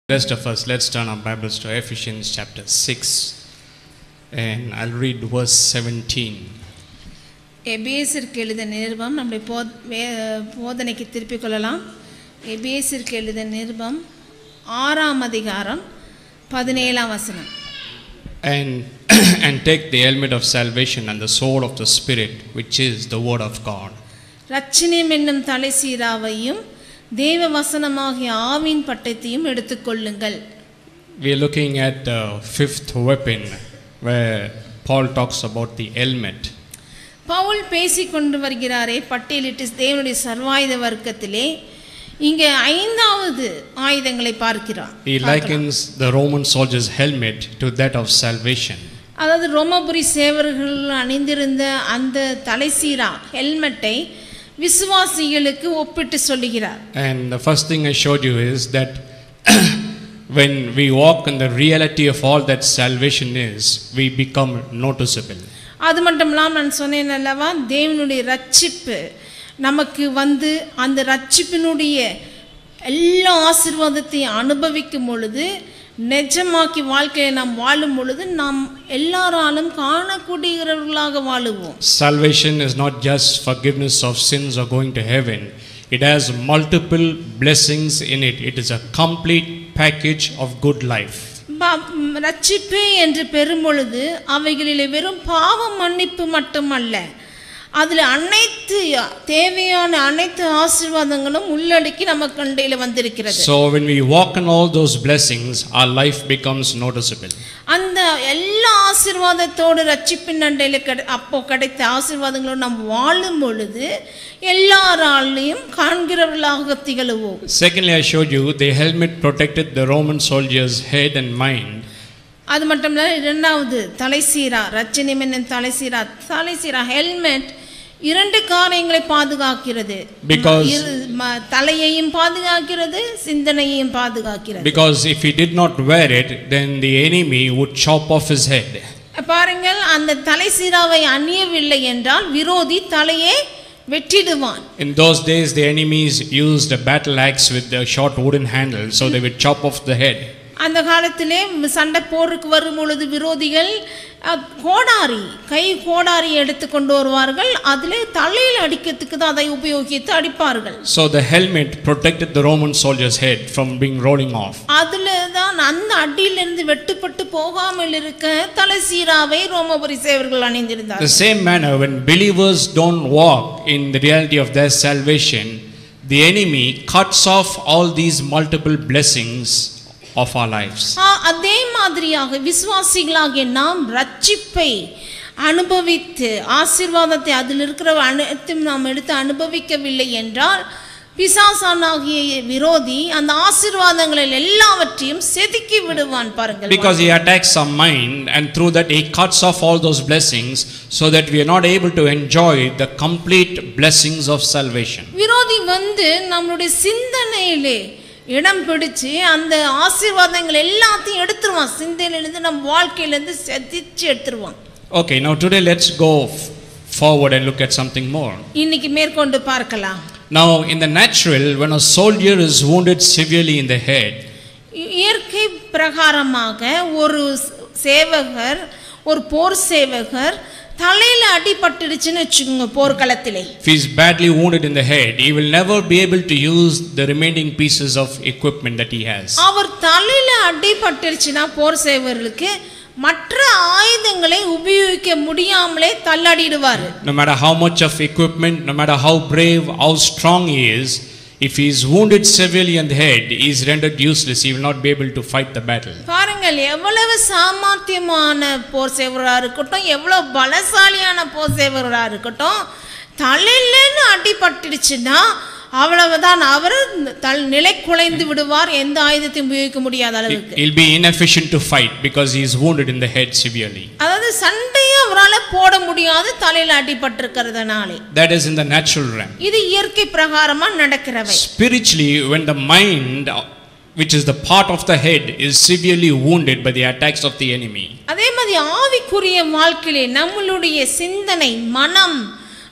Rest of us, let's turn our Bibles to Ephesians chapter 6, and I'll read verse 17. எபேசிற்கு எழுத நிருபம் நம்முடைய போ வே போதனைக்கு திருப்பிக் கொள்ளலாம் எபேசிற்கு எழுத நிருபம் ஆறாம் அதிகாரம் பதினேழாம் வசனம் And, and take the helmet of salvation and the sword of the Spirit, which is the Word of God. ரட்சணியம் என்னும் தலை சீராவையும் தேவ வசனமாகிய ஆவின் பட்டத்தையும் எடுத்துக்கொள்ளுங்கள் We are looking at the fifth weapon, where Paul talks about the helmet. Pavul பேசிக் கொண்டு வருகிறாரே பட்டியலிட்டு தேவனுடைய சர்வாயுத வர்க்கத்திலே இங்கே ஐந்தாவது ஆயுதங்களை பார்க்கிறான் He likens the Roman soldier's helmet to that of salvation. அதாவது ரோமபுரி சேவர்கள் அணிந்திருந்த அந்த தலைசீரா ஹெல்மெட்டை விசுவாசிகளுக்கு ஒப்பிட்டு சொல்லுகிறார் And the first thing I showed you is that when we walk in the reality of all that salvation is, we become noticeable. அது மட்டும் இல்லாமல் நான் சொன்னேன் அல்லவா தேவனுடைய ரட்சிப்பு நமக்கு வந்து அந்த ரட்சிப்பினுடைய எல்லா ஆசீர்வாதத்தையும் அனுபவிக்கும் பொழுது நிஜமாக்கி வாழ்க்கையை நாம் வாழும் பொழுது நாம் எல்லாராலும் காணக்கூடியவர்களாக வாழுவோம் Salvation is not just forgiveness of sins or going to heaven, it has multiple blessings in it. It is a complete package of good life. ப- ம், ரட்சிப்பு என்று பெறும் பொழுது அவைகளிலே வெறும் பாவ மன்னிப்பு மட்டுமல்ல அதில் அனைத்து தேவையான அனைத்து ஆசீர்வாதங்களும் உள்ளடக்கி நம்ம கண்டையில் வந்திருக்கிறது So, when we walk in all those blessings, our life becomes noticeable. அந்த எல்லா ஆசீர்வாதத்தோடு ரட்சிப்பின் அண்டையில் கிடை அப்போ கிடைத்த ஆசீர்வாதங்களோடு நாம் வாழும் பொழுது எல்லாராலையும் காண்கிறவர்களாக திகழுவோம் Secondly, I showed you the helmet protected the Roman soldier's head and mind. அது மட்டும் இல்லை இரண்டாவது தலைசீரா ரச்சனியம் என்னும் தலைசீரா தலைசீரா ஹெல்மெட் இரண்டு காரியங்களை பாதுகாக்கிறது Because- இரு- ம- தலையையும் பாதுகாக்கிறது சிந்தனையையும் பாதுகாக்கிறது Because if he did not wear it, then the enemy would chop off his head. பாருங்கள் அந்த தலைசீராவை அணியவில்லை என்றால் விரோதி தலையை வெட்டிடுவான் In those days, the enemies used a battle axe with a short wooden handle, so they would chop off the head. அந்த காலத்திலே சண்டை போருக்கு வரும் பொழுது விரோதிகள் அஹ், கோடாரி கை கோடாரி எடுத்து கொண்டு வருவார்கள் அதிலே தலையில் அடிக்கிறதுக்கு தான் அதை உபயோகித்து அடிப்பார்கள் So the helmet protected the Roman soldier's head from being rolling off. அதில் தான் அந்த அடியிலிருந்து வெட்டுப்பட்டு போகாமல் இருக்க தலை சீராவை ரோமபுரி சேவர்கள் அணிந்திருந்தார் The same manner, when believers don't walk in the reality of their salvation, the enemy cuts off all these multiple blessings of our lives. ஆ, அதே மாதிரியாக விசுவாசிகளாகிய நாம் ரட்சிப்பை அனுபவித்து ஆசீர்வாதத்தை அதில் இருக்கிற அனைத்தும் நாம் எடுத்து அனுபவிக்கவில்லை என்றால் பிசாசானாகிய விரோதி அந்த ஆசீர்வாதங்களில் எல்லாவற்றையும் செதுக்கி விடுவான் பாருங்கள் Because he attacks our mind, and through that he cuts off all those blessings so that we are not able to enjoy the complete blessings of salvation. விரோதி வந்து நம்மளுடைய சிந்தனையிலே இடம் பிடிச்சு அந்த ஆசீர்வாதங்கள் எல்லாத்தையும் எடுத்துருவான் சிந்தனையிலேருந்து நம்ம வாழ்க்கையிலேருந்து செதிச்சு எடுத்துருவான் Okay, now today let's go f- forward and look at something more. இன்னைக்கு மேற்கொண்டு பார்க்கலாம் Now, in the natural, when a soldier is wounded severely in the head, இயற்கை பிரகாரமாக ஒரு சேவகர் ஒரு போர் சேவகர் தலையில அடிபட்டுடுச்சுன்னு வச்சுக்கோங்க போர்க்களத்திலே if he is badly wounded in the head, he will never be able to use the remaining pieces of equipment that he has. அவர் தலையில அடிபட்டுருச்சுன்னா போர் சேவர்களுக்கு மற்ற ஆயுதங்களை உபயோகிக்க முடியாமலே தள்ளாடிடுவார் No matter how much of equipment, no matter how brave, how strong he is, if he is wounded severely in the head, he is rendered useless. He will not be able to fight the battle. பாருங்கள் எவ்வளவு சாமர்த்தியமான போர் சேவராக இருக்கட்டும் எவ்வளவு பலசாலியான போர் சேவராக இருக்கட்டும் தலையிலன்னு அடிபட்டுடுச்சுன்னா அவ்வளவுதான் அவர் தல் நிலை குலைந்து விடுவார் எந்த ஆயுதத்தையும் உபயோகிக்க முடியாத He- அளவுக்கு He'll be inefficient to fight because he is wounded in the head severely. அதாவது சண்டையை அவரால் போட முடியாது தலையில் அடிபட்டிருக்கிறதுனாலே That is in the natural realm. இது இயற்கை பிரகாரமா நடக்கிறவை Spiritually, when the mind, uh, which is the part of the head, is severely wounded by the attacks of the enemy, அதே மாதிரி ஆவிக்குரிய வாழ்க்கையிலே நம்மளுடைய சிந்தனை மனம்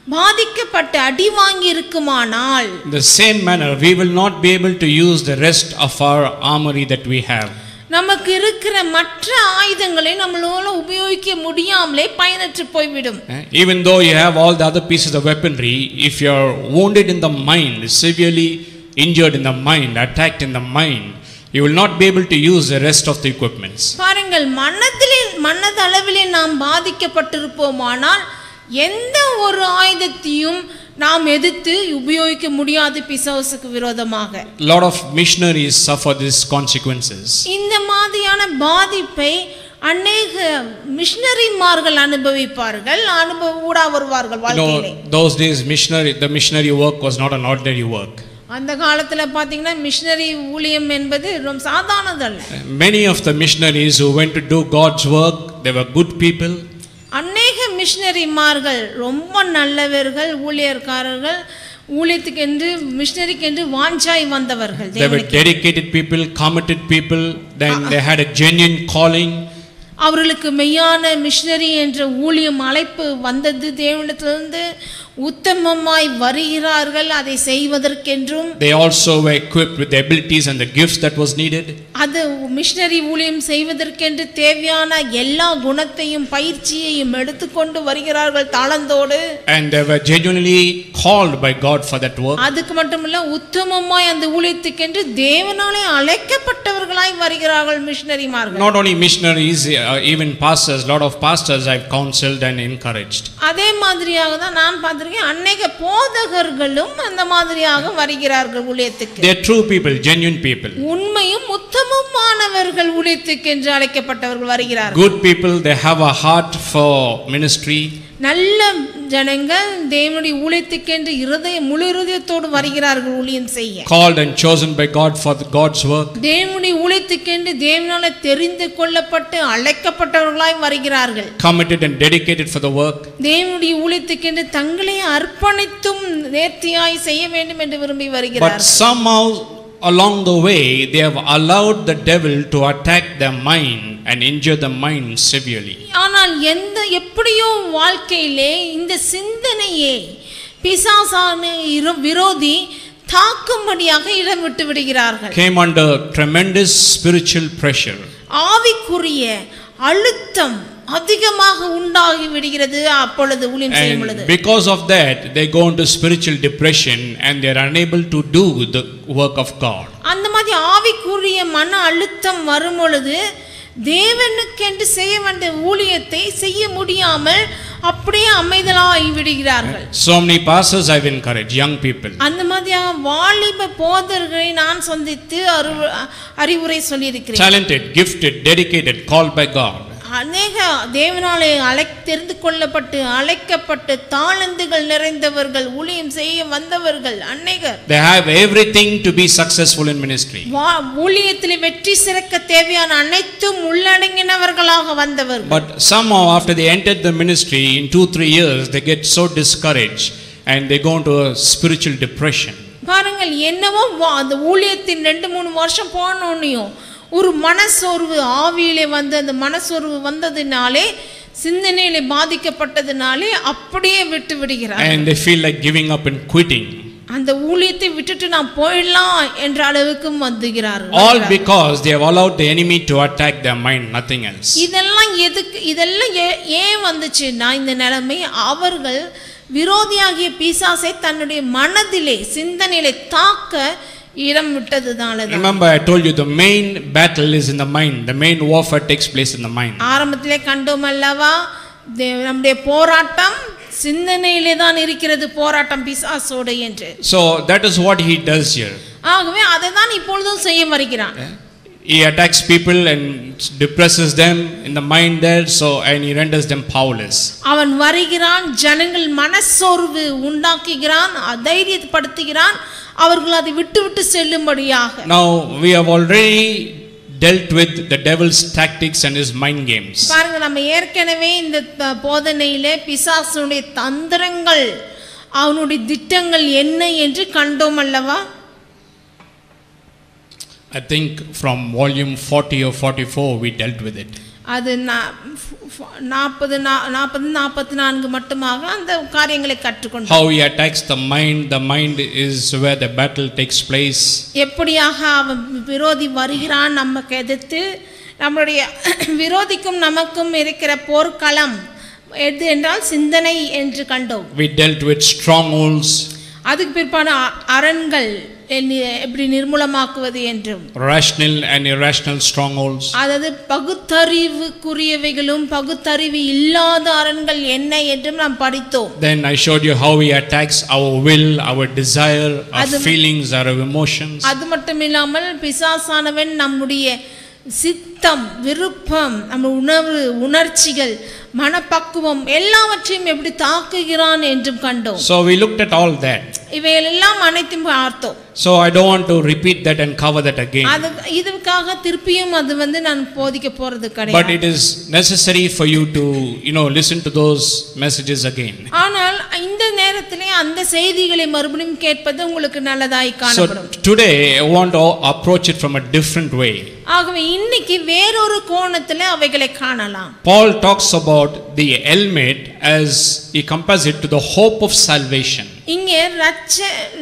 பாதிக்கப்பட்டு அடி வாங்கி இருக்குமானால் In the same manner, we will not be able to use the rest of our armory that we have. நமக்கு இருக்கிற மற்ற ஆயுதங்களை நம்மளால உபயோகிக்க முடியாமலே பயனற்று போய்விடும் Eh, Even though you have all the other pieces of weaponry, if you are wounded in the mind, severely injured in the mind, attacked in the mind, you will not be able to use the rest of the equipments. பாருங்கள் மனதிலே மனதளவிலே நாம் பாதிக்கப்பட்டிருப்போமானால் எந்த ஒரு ஆயுதத்தையும் நாம் எதிர்த்து உபயோகிக்க முடியாது பிசாசுக்கு விரோதமாக A lot of missionaries suffer these consequences. இந்த மாதிரியான பாதிப்பை அநேக மிஷனரிமார்கள் அனுபவிப்பார்கள் அனுபவ ஊடா வருவார்கள் You வாழ்க்கையிலே know, those days missionary, the missionary work was not an ordinary work. அந்த காலத்துல பாத்தீங்கன்னா மிஷனரி ஊழியம் என்பது ரொம்ப சாதாரணதல்ல Many of the missionaries who went to do God's work, they were good people. அநேக மிஷனரிமார்கள் ரொம்ப நல்லவர்கள் ஊழியர்காரர்கள் ஊழியத்துக்கென்று மிஷனரிக்கென்று வாஞ்சாய் வந்தவர்கள் They were தேவனுக்கு. dedicated people, committed people, then they had a genuine calling. அவர்களுக்கு மெய்யான மிஷனரி என்ற ஊழியம் அழைப்பு வந்தது தேவனிடத்திலிருந்து உத்தமமாய் வருகிறார்கள் அதை செய்வதற்கென்றும் They also were equipped with the abilities and the gifts that was needed. அது மிஷனரி ஊழியம் செய்வதற்கென்று தேவையான எல்லா குணத்தையும் பயிற்சியையும் எடுத்துக்கொண்டு வருகிறார்கள் தாளந்தோடு And they were genuinely called by God for that work. அதுக்கு மட்டுமல்ல உத்தமமாய் அந்த ஊழியத்துக்கென்று தேவனாலே அழைக்கப்பட்டவர்களாய் வருகிறார்கள் மிஷனரிமார்கள் Not only missionaries, uh, even pastors, lot of pastors I've counseled and encouraged. அதே மாதிரியாக தான் நான் பார்த்திருக்கேன் அநேக போதகர்களும் அந்த மாதிரியாக வருகிறார்கள் ஊழியத்துக்கு They're true people, genuine people. உண்மையும் உத்தமமானவர்கள் ஊழியத்துக்கு என்று அழைக்கப்பட்டவர்கள் வருகிறார்கள் Good people, they have a heart for ministry. நல்ல ஜனங்கள் தேவனுடைய ஊழியத்துக்கென்று இருதய முழு இருதயத்தோடு வருகிறார்கள் ஊழியம் செய்ய called and chosen by God for the God's work. தேவனுடைய ஊழியத்துக்கென்று தேவனால தெரிந்து கொள்ளப்பட்டு அழைக்கப்பட்டவர்களாய் வருகிறார்கள் committed and dedicated for the work. தேவனுடைய ஊழியத்துக்கென்று தங்களை அர்ப்பணித்தும் நேர்த்தியாய் செய்ய வேண்டும் என்று விரும்பி But வருகிறார்கள் somehow along the way, they have allowed the devil to attack their mind and injure the mind severely. ஆனால் எந்த எப்படியோ வாழ்க்கையிலே இந்த சிந்தனையே பிசாசான இரு- விரோதி தாக்கும்படியாக இடம் விட்டு விடுகிறார்கள் Came under tremendous spiritual pressure. ஆவிக்குரிய அழுத்தம் அதிகமாக உண்டாகி விடுகிறது அப்பொழுது ஊழியம் செய்யும் பொழுது And because of that, they go into spiritual depression and they are unable to do the work of God. அந்த மாதிரி ஆவிக்குரிய மன அழுத்தம் வரும் பொழுது தேவனுக்கென்று செய்ய வேண்டிய ஊழியத்தை செய்ய முடியாமல் அப்படியே அமைதலாகி விடுகிறார்கள் So many pastors I've encouraged, young people. அந்த மாதிரியாக வாலிப போதர்களை நான் சந்தித்து அறிவு அறிவுரை சொல்லியிருக்கிறேன் Talented, gifted, dedicated, called by God. அநேக தேவனாலே அழை தெரிந்து கொள்ளப்பட்டு அழைக்கப்பட்டு தாளந்துகள் நிறைந்தவர்கள் ஊழியம் செய்ய வந்தவர்கள் அநேகர் They have everything to be successful in ministry. வா- ஊழியத்தில் வெற்றி சிறக்க தேவையான அனைத்தும் உள்ளடங்கினவர்களாக வந்தவர்கள் But somehow, after they entered the ministry, in two, three years, they get so discouraged and they go into a spiritual depression. பாருங்கள் என்னவோ வா- அந்த ஊழியத்தின் ரெண்டு மூணு வருஷம் போனோன்னையும் ஒரு மனசோர்வு ஆவியிலே வந்து அந்த மனசோர்வு வந்ததினாலே சிந்தனையிலே பாதிக்கப்பட்டதினாலே அப்படியே விட்டு விடுகிறார் And they feel like giving up and quitting. அந்த ஊழியத்தை விட்டுட்டு நான் போயிடலாம் என்ற அளவுக்கு வந்துகிறார்கள் All because they have allowed the enemy to attack their mind, nothing else. இதெல்லாம் எதுக்கு இதெல்லாம் ஏ- ஏன் வந்துச்சுன்னா இந்த நிலைமை அவர்கள் விரோதியாகிய பிசாசை தன்னுடைய மனதிலே சிந்தனையிலே தாக்க இடம் விட்டதுனால தான் Remember, I told you the main battle is in the mind, the main warfare takes place in the mind. ஆரம்பத்திலே கண்டோம் அல்லவா தே- நம்முடைய போராட்டம் சிந்தனையிலே தான் இருக்கிறது போராட்டம் பிசாசோடு என்று So, that is what he does here. ஆகவே அதை தான் இப்பொழுதும் செய்ய வருகிறான் He attacks people and depresses them in the mind there, so and he renders them powerless. அவன் வருகிறான் ஜனங்கள் மனசோர்வு உண்டாக்குகிறான் அதைரியப்படுத்துகிறான் அவர்கள் அதை விட்டு விட்டு செல்லும்படியாக Now we have already dealt with the devil's tactics and his mind games. பாருங்க நம்ம ஏற்கனவே இந்த த- போதனையிலே பிசாசுடைய தந்திரங்கள் அவனுடைய திட்டங்கள் என்ன என்று கண்டோம் அல்லவா I think from volume 40 or 44 we dealt with it. அது நாற்பது நாற்பது நாற்பத்தி நான்கு மட்டுமாக அந்த காரியங்களை கற்றுக்கொண்டோம் How he attacks the mind. The mind is where the battle takes place. எப்படியாக அவன் விரோதி வருகிறான் நமக்கு எதிர்த்து நம்மளுடைய விரோதிக்கும் நமக்கும் இருக்கிற போர்க்களம் எது என்றால் சிந்தனை என்று கண்டோம் We dealt with strongholds, அதுக்கு பிற்பாடு அ- அரண்கள் எண்ணி- எப்படி நிர்மூலமாக்குவது என்றும் rational and irrational strongholds. அதாவது பகுத்தறிவுக்குரியவைகளும் பகுத்தறிவு இல்லாத அரண்கள் என்ன என்றும் நாம் படித்தோம் Then I showed you how he attacks our will, our desire, our அது- feelings, our emotions. அது மட்டும் இல்லாமல் பிசாசானவன் நம்முடைய சித்தம் விருப்பம் நம்ம உணர்வு உணர்ச்சிகள் மனப்பக்குவம் எல்லாவற்றையும் எப்படி தாக்குகிறான் என்றும் கண்டோம் So we looked at all that. இவையெல்லாம் அனைத்தும் பார்த்தோம் So I don't want to repeat that and cover that again. அது இதுக்காக திருப்பியும் அது வந்து நான் போதிக்க போறது But கிடையாது it is necessary for you to, you know, listen to those messages again. ஆனால் இந்த நேரத்திலே அந்த செய்திகளை மறுபடியும் கேட்பது உங்களுக்கு நல்லதாய் So காணப்படும் today I want to approach it from a different way. ஆகவே இன்னைக்கு வேறொரு கோணத்துல அவைகளை காணலாம் Paul talks about the helmet as he compares it to the hope of salvation. இங்கே ரட்ச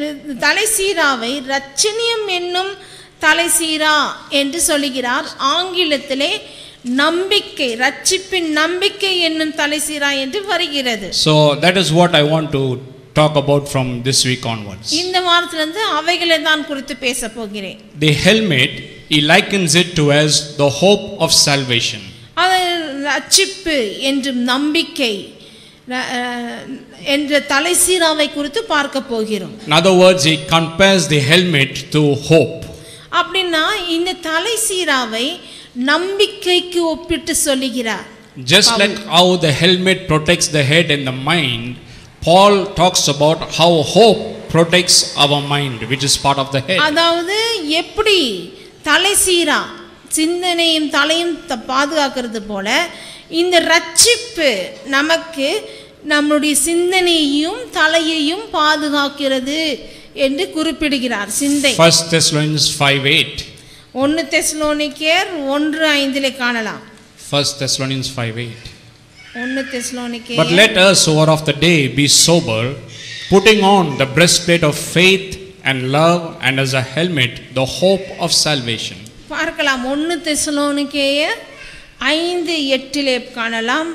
தலைசீராவை ரட்சணியம் என்னும் தலைசீரா என்று சொல்லுகிறார் ஆங்கிலத்திலே நம்பிக்கை ரட்சிப்பின் நம்பிக்கை என்னும் தலைசீரா என்று வருகிறது So that is what I want to talk about from this week onwards. இந்த வாரத்திலிருந்து அவைகளை தான் குறித்து பேச போகிறேன் The helmet, he likens it to as the hope of salvation. அது ரட்சிப்பு என்றும் நம்பிக்கை ர- அஹ், என்ற தலைசீராவை குறித்து பார்க்க போகிறோம் In other words, he compares the helmet to hope. அப்படின்னா இந்த தலைசீராவை நம்பிக்கைக்கு ஒப்பிட்டு சொல்லுகிறார் Just like how the helmet protects the head and the mind, Paul talks about how hope protects our mind, which is part of the head. அதாவது எப்படி தலைசீரா சிந்தனையும் தலையும் த- பாதுகாக்கிறது போல இந்த ரட்சிப்பு நமக்கு நம்முடைய சிந்தனையையும் தலையையும் பாதுகாக்கிறது என்று குறிப்பிடுகிறார் சிந்தை 1 Thessalonians 5 8. ஒன்று தெஸ்லோனிக்கேர் ஒன்று ஐந்திலே காணலாம் 1 Thessalonians 5 8. ஒன்று But தெஸ்லோனிக்கேர் let us who are of the day be sober, putting on the breastplate of faith and love, and as a helmet, the hope of salvation. பார்க்கலாம் ஒன்று தெசலோனிக்கேயர் ஐந்து எட்டிலே காணலாம்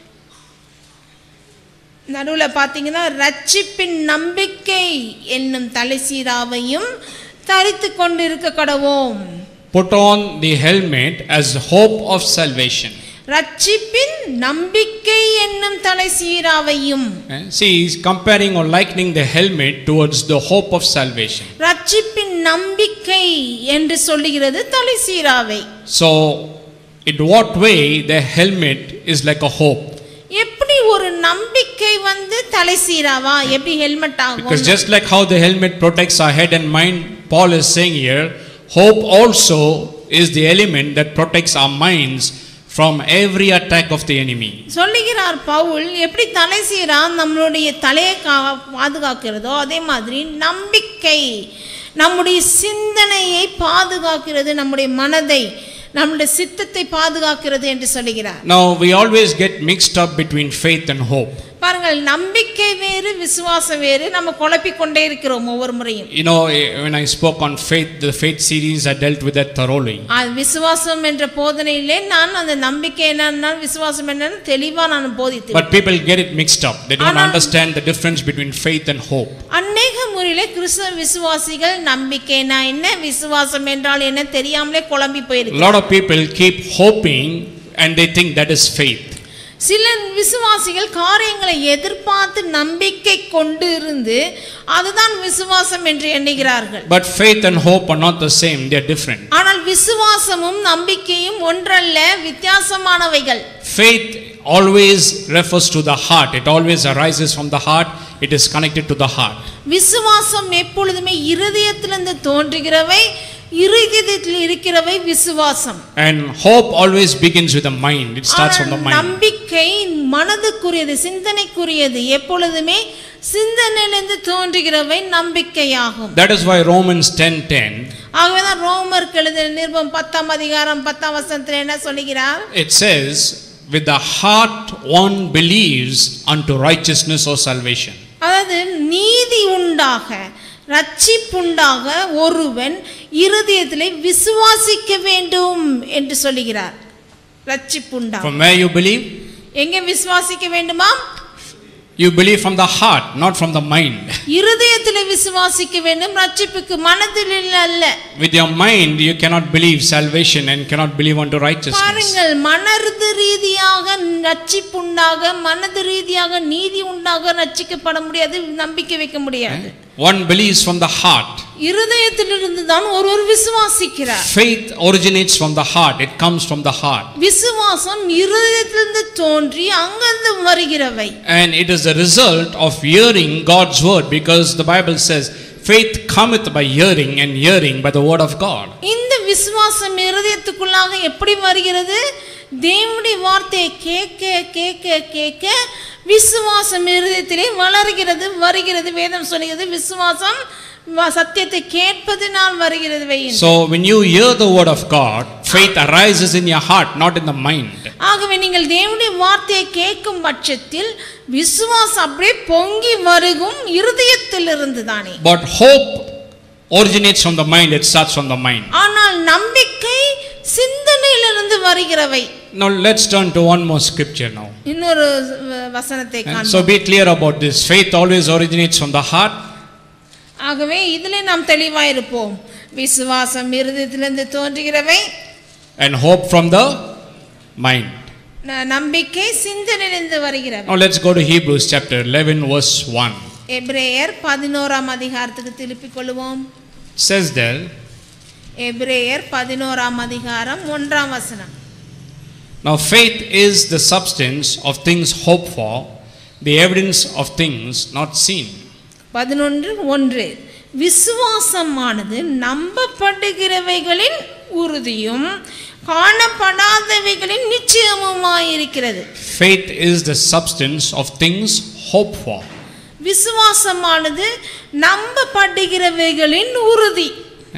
நடுவில் பார்த்தீங்கன்னா ரட்சிப்பின் நம்பிக்கை என்னும் தலைசீராவையும் தரித்து கொண்டு இருக்க கடவோம் Put on the helmet as hope of salvation. ரட்சிப்பின் நம்பிக்கை என்னும் தலைசீராவையும் Eh, See, he's comparing or likening the helmet towards the hope of salvation. ரட்சிப்பின் நம்பிக்கை என்று சொல்லுகிறது தலைசீராவை So, in what way the helmet is like a hope? எப்படி ஒரு நம்பிக்கை வந்து தலைசீராவா எப்படி ஹெல்மெட் Because ஆகும் just like how the helmet protects our head and mind, Paul is saying here, hope also is the element that protects our minds from every attack of the enemy. சொல்லுகிறார் பவுல் எப்படி தலைசீரா நம்மளுடைய தலையை கா- பாதுகாக்கிறதோ அதே மாதிரி நம்பிக்கை நம்முடைய சிந்தனையை பாதுகாக்கிறது நம்முடைய மனதை நம்முடைய சித்தத்தை பாதுகாக்கிறது என்று சொல்லுகிறார் Now, we always get mixed up between faith and hope. பாருங்கள் நம்பிக்கை வேறு விசுவாசம் வேறு நம்ம குழப்பிக் கொண்டே இருக்கிறோம் ஒவ்வொரு முறையும் You know, eh, when I spoke on faith, the faith series, I dealt with that thoroughly. அது விசுவாசம் என்ற போதனையிலே நான் அந்த நம்பிக்கை என்னன்னா விசுவாசம் என்னன்னு தெளிவா நான் போதித்து But people get it mixed up. They don't Anand- understand the difference between faith and hope. அநேக முறையில கிறிஸ்தவ விசுவாசிகள் நம்பிக்கைனா என்ன விசுவாசம் என்றால் என்ன தெரியாமலே குழம்பி A போயிருக்கு lot of people keep hoping and they think that is faith. சில விசுவாசிகள் காரியங்களை எதிர்பார்த்து நம்பிக்கை கொண்டு இருந்து அதுதான் விசுவாசம் என்று எண்ணுகிறார்கள் But faith and hope are not the same, they are different. ஆனால் விசுவாசமும் நம்பிக்கையும் ஒன்றல்ல வித்தியாசமானவைகள் Faith always refers to the heart, it always arises from the heart, it is connected to the heart. விசுவாசம் எப்பொழுதுமே இருதயத்திலிருந்து தோன்றுகிறவை இருதயத்தில் இருக்கிறவை விசுவாசம் And hope always begins with the mind, it starts from the ஆனால் mind. நம்பிக்கை மனதுக்குரியது சிந்தனைக்குரியது எப்பொழுதுமே சிந்தனையிலிருந்து தோன்றுகிறவை நம்பிக்கையாகும் That is why Romans 10:10 ஆகவேதான் ரோமருக்கு எழுதின நிருபம் பத்தாம் அதிகாரம் பத்தாம் வசனத்தில் என்ன சொல்லுகிறார் it says, With the heart one believes unto righteousness or salvation. அதாவது நீதி உண்டாக ரட்சிப்புண்டாக ஒருவன் இருதயத்திலே விசுவாசிக்க வேண்டும் என்று சொல்லுகிறார் ரட்சிப்புண்டா From where you believe? எங்கே விசுவாசிக்க வேண்டுமா You believe from the heart, not from the mind. இருதயத்திலே விசுவாசிக்க வேண்டும் ரட்சிப்புக்கு மனதில் அல்ல With your mind, you cannot believe salvation and cannot believe unto righteousness. பாருங்கள் மனது ரீதியாக ரட்சிப்புண்டாக மனது ரீதியாக நீதி உண்டாக ரட்சிக்கப்பட முடியாது நம்பிக்கை வைக்க முடியாது One believes from the heart. இருதயத்திலிருந்து தான் ஒருவர் விசுவாசிக்கிறார் Faith originates from the heart, it comes from the heart. விசுவாசம் இருதயத்திலிருந்து தோன்றி அங்கிருந்து வருகிறவை And it is the result of hearing God's word because the Bible says, faith cometh by hearing, and hearing by the word of God. இந்த விசுவாசம் இருதயத்துக்குள்ளாக எப்படி வருகிறது தேவனுடைய வார்த்தையை கேட்க கேட்க கேட்க விசுவாசம் இருதயத்திலே வளர்கிறது வருகிறது வேதம் சொல்கிறது விசுவாசம் வ- சத்தியத்தை கேட்பதினால் வருகிறது வெயின் So when you hear the word of God, faith arises in your heart, not in the mind. ஆகவே நீங்கள் தேவனுடைய வார்த்தையை கேட்கும் பட்சத்தில் விசுவாசம் அப்படியே பொங்கி வருகும் இருதயத்திலிருந்து தானே But hope originates from the mind, it starts from the mind. ஆனால் நம்பிக்கை சிந்தனையிலிருந்து வருகிறவை Now let's turn to one more scripture now. இன்னொரு வ- வசனத்தை And காண்போம் so be clear about this. Faith always originates from the heart, ஆகவே இதிலே நாம் தெளிவாக இருப்போம் விசுவாசம் இருதயத்திலிருந்து தோன்றுகிறவை and hope from the mind. ந- நம்பிக்கை சிந்தனையிலிருந்து வருகிறவை Now let's go to Hebrews chapter 11, verse 1. எபிரேயர் பதினோராம் அதிகாரத்துக்கு திருப்பிக் கொள்வோம் It says there, எபிரேயர் பதினோராம் அதிகாரம் ஒன்றாம் வசனம் Now faith is the substance of things hoped for, the evidence of things not seen. பதினொன்று ஒன்று விசுவாசமானது நம்பப்படுகிறவைகளின் உறுதியும் காணப்படாதவைகளின் நிச்சயமுமாயிருக்கிறது Faith is the substance of things hoped for. விசுவாசமானது நம்பப்படுகிறவைகளின் உறுதி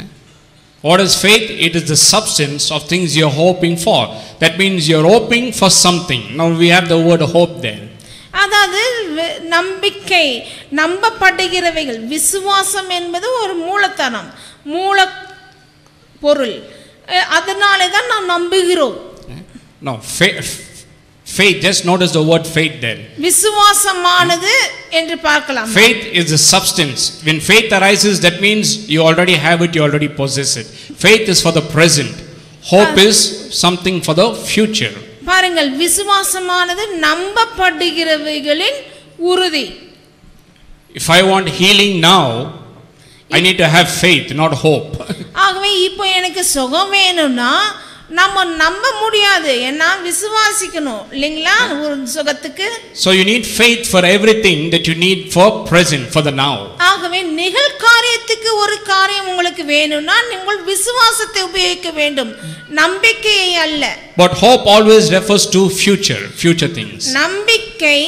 What is faith? It is the substance of things you're hoping for. That means you're hoping for something. Now we have the word hope there. அதாவது வி- நம்பிக்கை நம்பப்படுகிறவைகள் விசுவாசம் என்பது ஒரு மூலத்தனம் மூல பொருள் அஹ் அதனாலே தான் நாம் நம்புகிறோம் Now faith, faith, just notice the word faith there. விசுவாசமானது என்று பார்க்கலாம் Faith is the substance. When faith arises, that means you already have it, you already possess it. Faith is for the present. Hope is something for the future. பாருங்கள் விசுவாசமானது நம்பப்படுகிறவைகளின் உறுதி If I want healing now, I need to have faith, not hope. ஆகவே இப்போ எனக்கு சுகம் வேணும்னா நம்ம நம்ப முடியாது ஏன்னா விசுவாசிக்கணும் இல்லைங்களா ஒரு சுகத்துக்கு So you need faith for everything that you need for present, for the now. ஆகவே நிகழ்காரியத்துக்கு ஒரு காரியம் உங்களுக்கு வேணும்னா நீங்கள் விசுவாசத்தை உபயோகிக்க வேண்டும் நம்பிக்கையை அல்ல But hope always refers to future, future things. நம்பிக்கை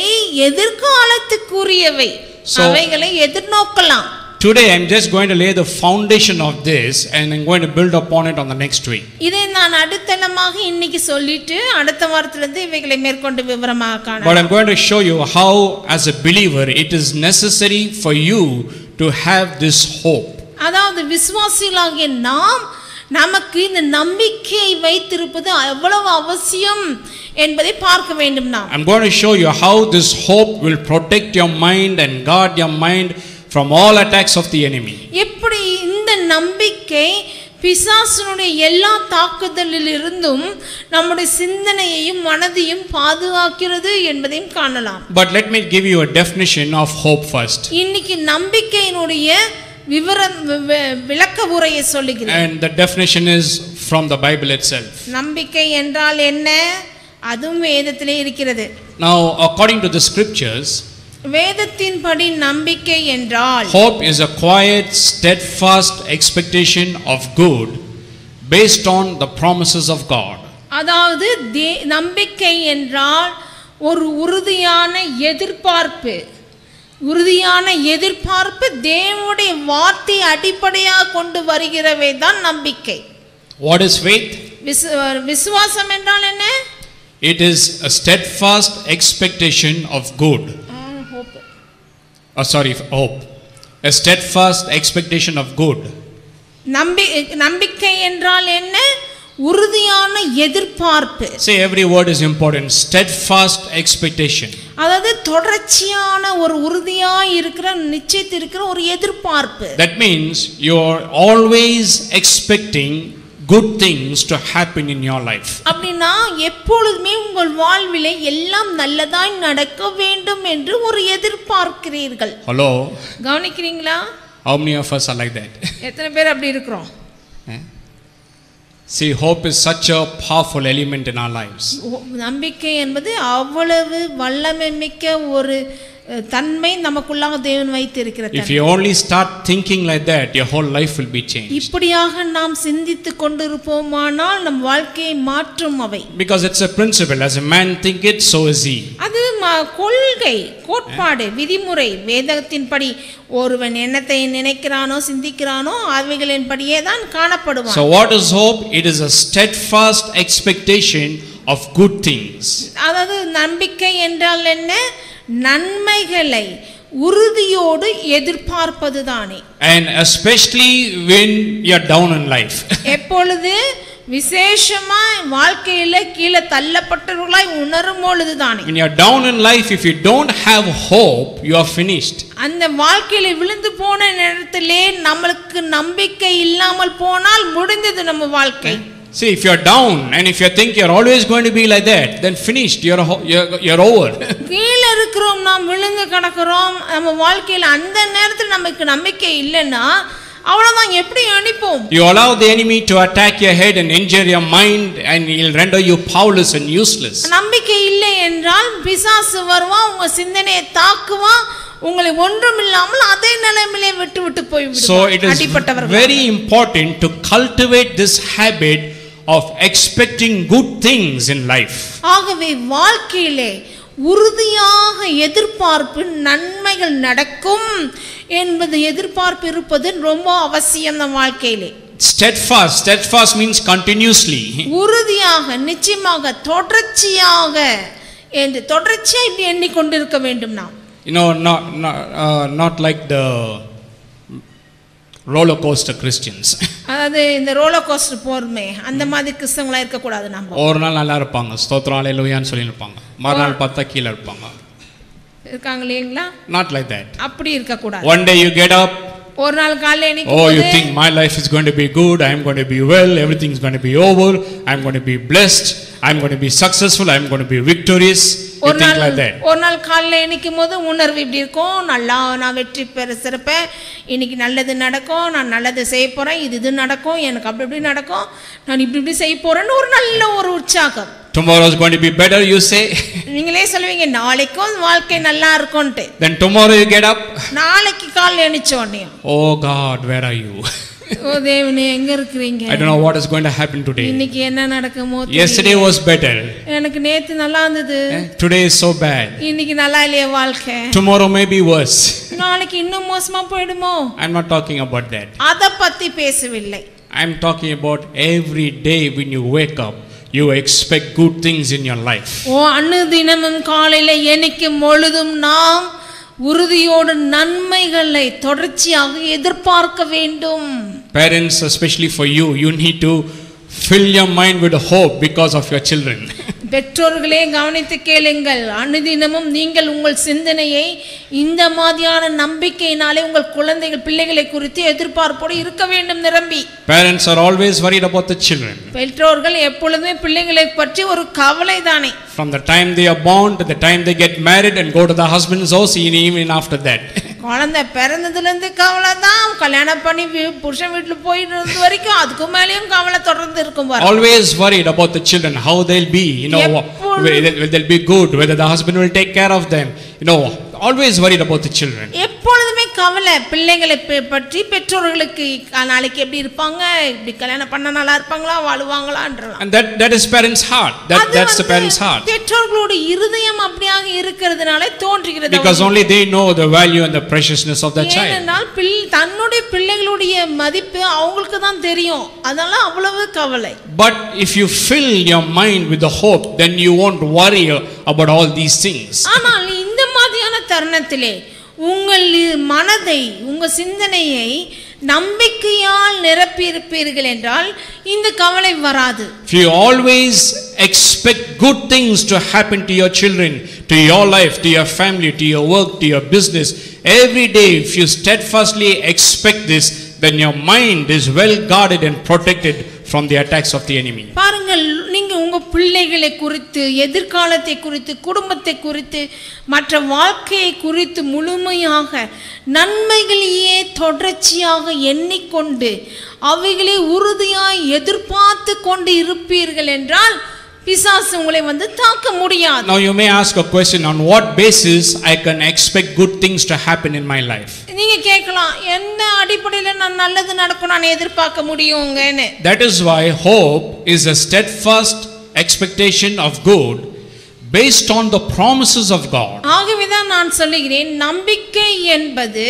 எதிர்காலத்துக்குரியவை So- அவைகளை எதிர்நோக்கலாம் Today I'm just going to lay the foundation of this and I'm going to build upon it on the next week. இதை நான் அடித்தளமாக இன்னைக்கு சொல்லிட்டு அடுத்த வாரத்திலிருந்து இவைகளை மேற்கொண்டு விவரமாக But காணலாம் I'm going to show you how, as a believer, it is necessary for you to have this hope. அதாவது விசுவாசிகளாகிய நாம் நமக்கு இந்த நம்பிக்கையை வைத்திருப்பது எவ்வளவு அவசியம் என்பதை பார்க்க வேண்டும் நாம் I'm going to show you how this hope will protect your mind and guard your mind from all attacks of the enemy. எப்படி இந்த நம்பிக்கை பிசாசனுடைய எல்லா தாக்குதலில் இருந்தும் நம்முடைய சிந்தனையையும் மனதையும் பாதுகாக்கிறது என்பதையும் காணலாம் But let me give you a definition of hope first. இன்னைக்கு நம்பிக்கையினுடைய விவரம் வி- வி- விளக்க உரையை சொல்லுகிறேன் And the definition is from the Bible itself. நம்பிக்கை என்றால் என்ன அதுவும் வேதத்திலே இருக்கிறது Now, according to the scriptures, வேதத்தின்படி நம்பிக்கை என்றால் hope is a quiet, steadfast expectation of good based on the promises of God. அதாவது தே- நம்பிக்கை என்றால் ஒரு உறுதியான எதிர்பார்ப்பு உறுதியான எதிர்பார்ப்பு தேவனுடைய வார்த்தை அடிப்படையாக கொண்டு வருகிறவை தான் நம்பிக்கை What is faith? விசு விசுவாசம் என்றால் என்ன It is a steadfast expectation of good. Oh, sorry, hope. A steadfast expectation of good. நம்பி நம்பிக்கை என்றால் என்ன உறுதியான எதிர்பார்ப்பு Say every word is important. Steadfast expectation. அதாவது தொடர்ச்சியான ஒரு உறுதியாய் இருக்கிற நிச்சயத்து இருக்கிற ஒரு எதிர்பார்ப்பு That means you are always expecting good things to happen in your life. அப்படின்னா எப்பொழுதுமே உங்கள் வாழ்விலே எல்லாம் நல்லதாய் நடக்க வேண்டும் என்று ஒரு எதிர்பார்க்கிறீர்கள் Hello? கவனிக்கிறீங்களா How many of us are like that? எத்தனை பேர் அப்படி இருக்கிறோம் See, hope is such a powerful element in our lives. ஓ- நம்பிக்கை என்பது அவ்வளவு வல்லமை மிக்க ஒரு அஹ், தன்மை நமக்குள்ளாக தேவன் வைத்திருக்கிற If தன்மை you only start thinking like that, your whole life will be changed. இப்படியாக நாம் சிந்தித்து கொண்டிருப்போமானால் நம் வாழ்க்கையை மாற்றும் அவை Because it's a principle. As a man think it, so is he. அது ம- கொள்கை கோட்பாடு விதிமுறை வேதத்தின்படி ஒருவன் என்னத்தை நினைக்கிறானோ சிந்திக்கிறானோ அவைகளின்படியே தான் காணப்படுவான் So, what is hope? It is a steadfast expectation of good things. அதாவது நம்பிக்கை என்றால் என்ன நன்மைகளை உறுதியோடு எதிர்பார்ப்பது தானே And especially when you're down in life. எப்பொழுது விசேஷமா வாழ்க்கையில கீழே தள்ளப்பட்டவர்களாய் உணரும் பொழுது தானே when you're down in life, if you don't have hope, you are finished. அந்த வாழ்க்கையில விழுந்து போன நேரத்திலே நம்மளுக்கு நம்பிக்கை இல்லாமல் போனால் முடிந்தது நம்ம வாழ்க்கை See, if you're down and if you think you're always going to be like that, then finished. You're, ho- you're, you're over. கீழே இருக்கிறோம் நாம் விழுந்து கிடக்கிறோம் நம்ம வாழ்க்கையில அந்த நேரத்தில் நமக்கு நம்பிக்கை இல்லைன்னா அவ்வளவுதான் எப்படி அனுப்போம் you allow the enemy to attack your head and injure your mind, and he'll render you powerless and useless. நம்பிக்கை இல்லை என்றால் பிசாசு வருவான் உங்க சிந்தனையை தாக்குவான் உங்களை ஒன்றும் இல்லாமல் அதே நிலைமையிலே விட்டு விட்டு போய் So it is அடிப்பட்டவர்கள் very important to cultivate this habit of expecting good things in life. ஆகவே வாழ்க்கையிலே உறுதியாக எதிர்பார்ப்பு நன்மைகள் நடக்கும் என்பது எதிர்பார்ப்பு இருப்பது ரொம்ப அவசியம் நம் வாழ்க்கையிலே Steadfast, steadfast means continuously. உறுதியாக நிச்சயமாக தொடர்ச்சியாக என்று தொடர்ச்சியா இப்படி எண்ணிக்கொண்டிருக்க வேண்டும் நாம் You know, not, not, uh, not like the roller coaster Christians. அதாவது இந்த ரோலர் கோஸ்டர் போருமே அந்த மாதிரி கிறிஸ்தவங்களா இருக்கக்கூடாது நம்ம ஒரு நாள் நல்லா இருப்பாங்க ஸ்தோத்திரம் அலையிலுயான்னு சொல்லியிருப்பாங்க மறுநாள் பார்த்தா கீழே இருப்பாங்க இருக்காங்க இல்லைங்களா நாட் லைக் தட் அப்படி இருக்கக்கூடாது one day you get up ஒரு நாள் காலையில Oh, எண்ணிக்கும் you போது think my life is going to be good, I'm going to be well, everything's going to be over, I'm going to be blessed, I'm going to be successful, I'm going to be victorious. You ஒரு think நாள் like that. ஒரு நாள் காலைல எண்ணிக்கும் போது உணர்வு இப்படி இருக்கும் நல்லா நான் வெற்றி பெற சிறப்பேன் இன்னைக்கு நல்லது நடக்கும் நான் நல்லது செய்ய போறேன் இது இது நடக்கும் எனக்கு அப்படி இப்படி நடக்கும் நான் இப்படி இப்படி செய்ய போறேன்னு ஒரு நல்ல ஒரு உற்சாகம் Tomorrow is going to be better, you say. நீங்களே சொல்லுவீங்க நாளைக்கும் வாழ்க்கை நல்லா இருக்கும்ட்டு Then tomorrow you get up. நாளைக்கு காலைல எணிச்ச உடனே Oh God, where are you? ஓ தேவனே எங்க இருக்கிறீங்க I don't know what is going to happen today. இன்னைக்கு என்ன நடக்குமோ Yesterday தெரியல. was better. எனக்கு நேத்து நல்லா இருந்தது Eh, Today is so bad. இன்னைக்கு நல்லா இல்லையே வாழ்க்கை Tomorrow may be worse. நாளைக்கு இன்னும் மோசமா போயிடுமோ I'm not talking about that. அத பத்தி பேசவில்லை I'm talking about every day when you wake up, you expect good things in your life. ஓ அன்னு தினமும் காலையில எண்ணிக்கும் பொழுதும் நாம் உறுதியோடு நன்மைகளை தொடர்ச்சியாக எதிர்பார்க்க வேண்டும் Parents, especially for you, you need to fill your mind with hope because of your children. பெற்றோர்களே கவனித்து கேளுங்கள் அனுதினமும் நீங்கள் உங்கள் சிந்தனையை இந்த மாதிரியான நம்பிக்கையினாலே உங்கள் குழந்தைகள் பிள்ளைகளை குறித்து எதிர்பார்ப்போடு இருக்க வேண்டும் நிரம்பி Parents are always worried about the children. பெற்றோர்கள் எப்பொழுதுமே பிள்ளைகளை பற்றி ஒரு கவலை தானே From the time they are born to the time they get married and go to the husband's house, and even after that. குழந்தை பிறந்ததுலேருந்து கவலை தான் கல்யாணம் பண்ணி வீ- புருஷன் வீட்டில் போயிட்டு வரைக்கும் அதுக்கு மேலேயும் கவலை தொடர்ந்து இருக்கும் பாரு always worried about the children, how they'll be, you know, wha- எப்பொழுதும் whether whether they'll be good, whether the husband will take care of them, you know, always worried about the children. எப்பொழுதுமே கவலை பிள்ளைகளை பெ- பற்றி பெற்றோர்களுக்கு க- நாளைக்கு எப்படி இருப்பாங்க இப்படி கல்யாணம் பண்ண நல்லா இருப்பாங்களா வாழுவாங்களான்றலாம் And that, that is parents' heart. That, அது that's the வந்து parents' heart. பெற்றோர்களோட இருதயம் அப்படியாக இருக்கிறதுனால தோன்றுகிறது Because only they know the value and the preciousness of their child. ஏனென்றால் பிள் தன்னுடைய பிள்ளைகளுடைய மதிப்பு அவங்களுக்கு தான் தெரியும் அதனால அவ்வளவு கவலை But if you fill your mind with the hope, then you won't worry about all these things. ஆனால் இந்த மாதிரியான தருணத்திலே உங்கள் இ- மனதை உங்க சிந்தனையை நம்பிக்கையால் நிரப்பியிருப்பீர்கள் என்றால் இந்த கவலை வராது If you always expect good things to happen to your children, to your life, to your family, to your work, to your business, every day, if you steadfastly expect this, then your mind is well guarded and protected from the attacks of the enemy. பாருங்கள் நீங்க உங்க பிள்ளைகளை குறித்து எதிர்காலத்தை குறித்து குடும்பத்தை குறித்து மற்ற வாழ்க்கையை குறித்து முழுமையாக நன்மைகளையே தொடர்ச்சியாக எண்ணிக்கொண்டு அவைகளை உறுதியாய் எதிர்பார்த்து கொண்டு இருப்பீர்கள் என்றால் பிசாசு உங்களை வந்து தாக்க முடியாது Now, you may ask a question on what basis I can expect good things to happen in my life. நீங்க கேட்கலாம் எந்த அடிப்படையில நான் நல்லது நடக்கும் நான் எதிர்பார்க்க முடியுங்கன்னு That is why hope is a steadfast expectation of good based on the promises of God. ஆகவேதான் நான் சொல்லுகிறேன் நம்பிக்கை என்பது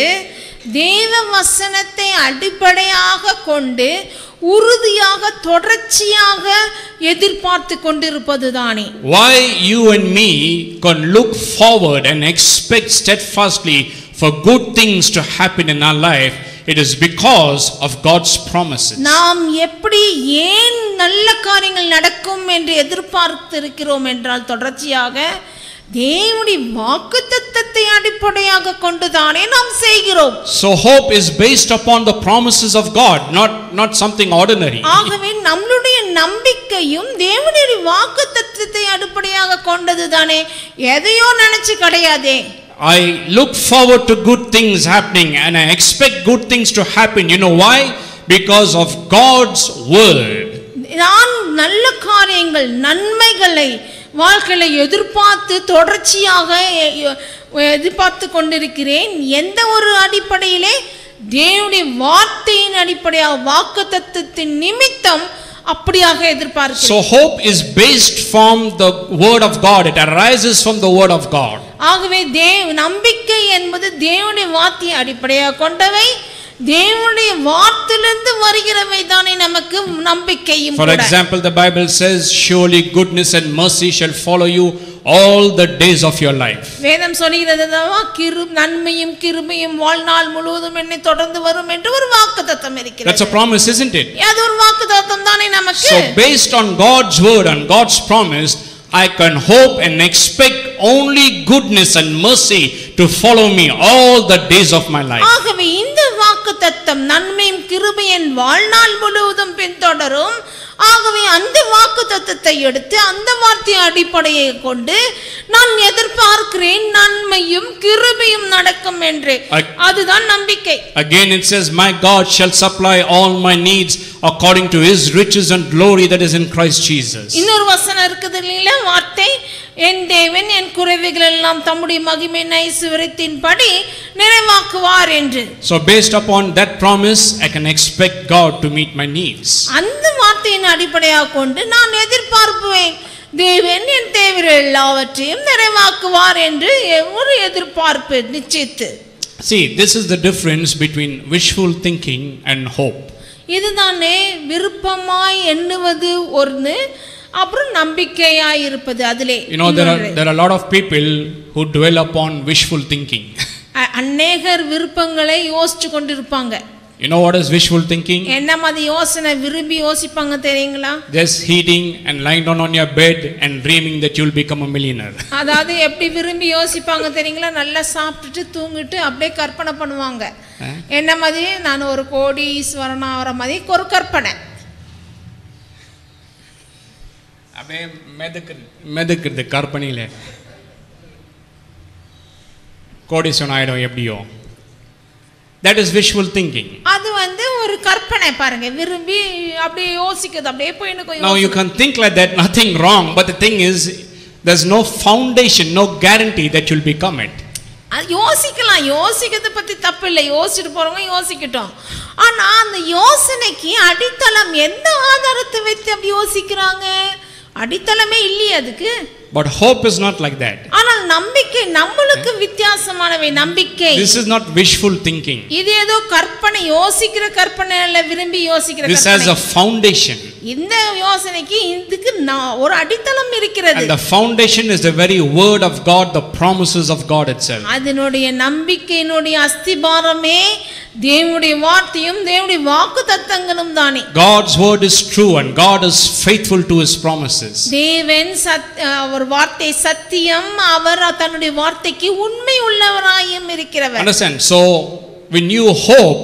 தேவ வசனத்தை அடிப்படையாக கொண்டு உறுதியாக தொடர்ச்சியாக எதிர்பார்த்து கொண்டிருப்பது தானே Why you and me can look forward and expect steadfastly for good things to happen in our life, it is because of God's promises. நாம் எப்படி ஏன் நல்ல காரியங்கள் நடக்கும் என்று எதிர்பார்த்திருக்கிறோம் என்றால் தொடர்ச்சியாக தேவனுடைய வாக்குத்தத்தத்தை அடிப்படையாக கொண்டுதானே நாம் செய்கிறோம் So hope is based upon the promises of God, not, not something ordinary. ஆகவே நம்மளுடைய நம்பிக்கையும் தேவனுடைய வாக்கு தத்துவத்தை அடிப்படையாக கொண்டது தானே எதையோ நினைச்சு கிடையாதே I look forward to good things happening and I expect good things to happen. You know why? Because of God's word. நான் நல்ல காரியங்கள் நன்மைகளை வாழ்க்கையில எதிர்பார்த்து தொடர்ச்சியாக எ- எ- எதிர்பார்த்து கொண்டிருக்கிறேன் எந்த ஒரு அடிப்படையிலே தேவனுடைய வார்த்தையின் அடிப்படையாக வாக்கு தத்துவத்தின் நிமித்தம் அப்படியாக எதிர்பார்க்கிறேன் So hope is based from the word of God. It arises from the word of God. ஆகவே தேவ நம்பிக்கை என்பது தேவனுடைய வார்த்தையை அடிப்படையாக கொண்டவை தேவனுடைய வார்த்தையிலிருந்து வருகிறவை தானே நமக்கு நம்பிக்கையும் For கூட. example, the Bible says, Surely goodness and mercy shall follow you all the days of your life. வேதம் சொல்கிறது அல்லவா, கிரு நன்மையும் கிருபையும் வாழ்நாள் முழுவதும் என்னை தொடர்ந்து வரும் என்று ஒரு வாக்கு தத்தம் That's இருக்கிறது a promise, isn't it? அது ஒரு வாக்கு தத்தம் தானே நமக்கு So, based on God's word and God's promise, I can hope and expect only goodness and mercy to follow me all the days of my life. ஆகவே இந்த வாக்கு தத்தம் நன்மையும் கிருபையின் வாழ்நாள் முழுவதும் பின்தொடரும் ஆகவே அந்த வாக்கு தத்தத்தை எடுத்து அந்த வார்த்தையை அடிப்படையை கொண்டு நான் எதிர்பார்க்கிறேன் நன்மையும் கிருபையும் நடக்கும் என்று I- அதுதான் நம்பிக்கை Again, it says, My God shall supply all my needs according to his riches and glory that is in Christ Jesus. இன்னொரு வசனம் இருக்குது இல்லைங்களா வார்த்தை என் தேவன் என் குறைவுகள் எல்லாம் தம்முடைய மகிமை ஐசுவரத்தின்படி நிறைவாக்குவார் என்று So, based upon that promise, I can expect God to meet my needs. அந்த வார்த்தையின் அடிப்படையாக கொண்டு நான் எதிர்பார்ப்புவேன் தேவன் என் தேவைகள் எல்லாவற்றையும் நிறைவாக்குவார் என்று ஒரு எதிர்பார்ப்பு நிச்சயித்து See, this is the difference between wishful thinking and hope. இதுதானே விருப்பமாய் எண்ணுவது ஒன்று அப்புறம் நம்பிக்கையாய் இருப்பது அதிலே You know, there are, இன்னொன்று. there are a lot of people who dwell upon wishful thinking. அ- அநேகர் விருப்பங்களை யோசிச்சு கொண்டிருப்பாங்க You know what is wishful thinking? என்ன மாதிரி யோசனை விரும்பி யோசிப்பாங்க தெரியுங்களா Just eating and lying down on your bed and dreaming that you'll become a millionaire. அதாவது எப்படி விரும்பி யோசிப்பாங்க தெரியுங்களா நல்லா சாப்பிட்டுட்டு தூங்கிட்டு அப்படியே கற்பனை பண்ணுவாங்க என்ன மாதிரி நான் ஒரு கோடீஸ்வரன் ஆகிற மாதிரி ஒரு கற்பனை அப்படியே மெதுக்குறது மெதுக்குறது கற்பனையில் கோடீஸ்வரன் ஆயிடும் எப்படியோ தட் இஸ் விஷுவல் திங்கிங் அது வந்து ஒரு கற்பனை பாருங்க விரும்பி அப்படியே யோசிக்குது அப்படியே போய் எனக்கு Now you can think like that, nothing wrong, but the thing is, there's no foundation, no guarantee that you'll become it. அது யோசிக்கலாம் யோசிக்கிறத பத்தி தப்பு இல்லை யோசிச்சுட்டு போறவங்க யோசிக்கட்டும் ஆனா அந்த யோசனைக்கு அடித்தளம் எந்த ஆதாரத்தை வைத்து அப்படி யோசிக்கிறாங்க அடித்தளமே இல்லையே அதுக்கு But hope is not like that. ஆனால் நம்பிக்கை நம்மளுக்கு வித்தியாசமானவை நம்பிக்கை This is not wishful thinking. இது ஏதோ கற்பனை யோசிக்கிற கற்பனை இல்ல விரும்பி யோசிக்கிற This has கற்பனை a foundation. இந்த யோசனைக்கு இதுக்கு நான் ஒரு அடித்தளம் இருக்கிறது And the foundation is the very word of God, the promises of God itself. அதனுடைய நம்பிக்கையினுடைய அஸ்திபாரமே தேவனுடைய வார்த்தையும் தேவனுடைய வாக்கு தத்தங்களும் தானே God's word is true and God is faithful to his promises. தேவன் சத் அவர் வார்த்தை சத்தியம் அவர் தன்னுடைய வார்த்தைக்கு உண்மை உள்ளவராயும் இருக்கிறவர் Understand? So, when you hope,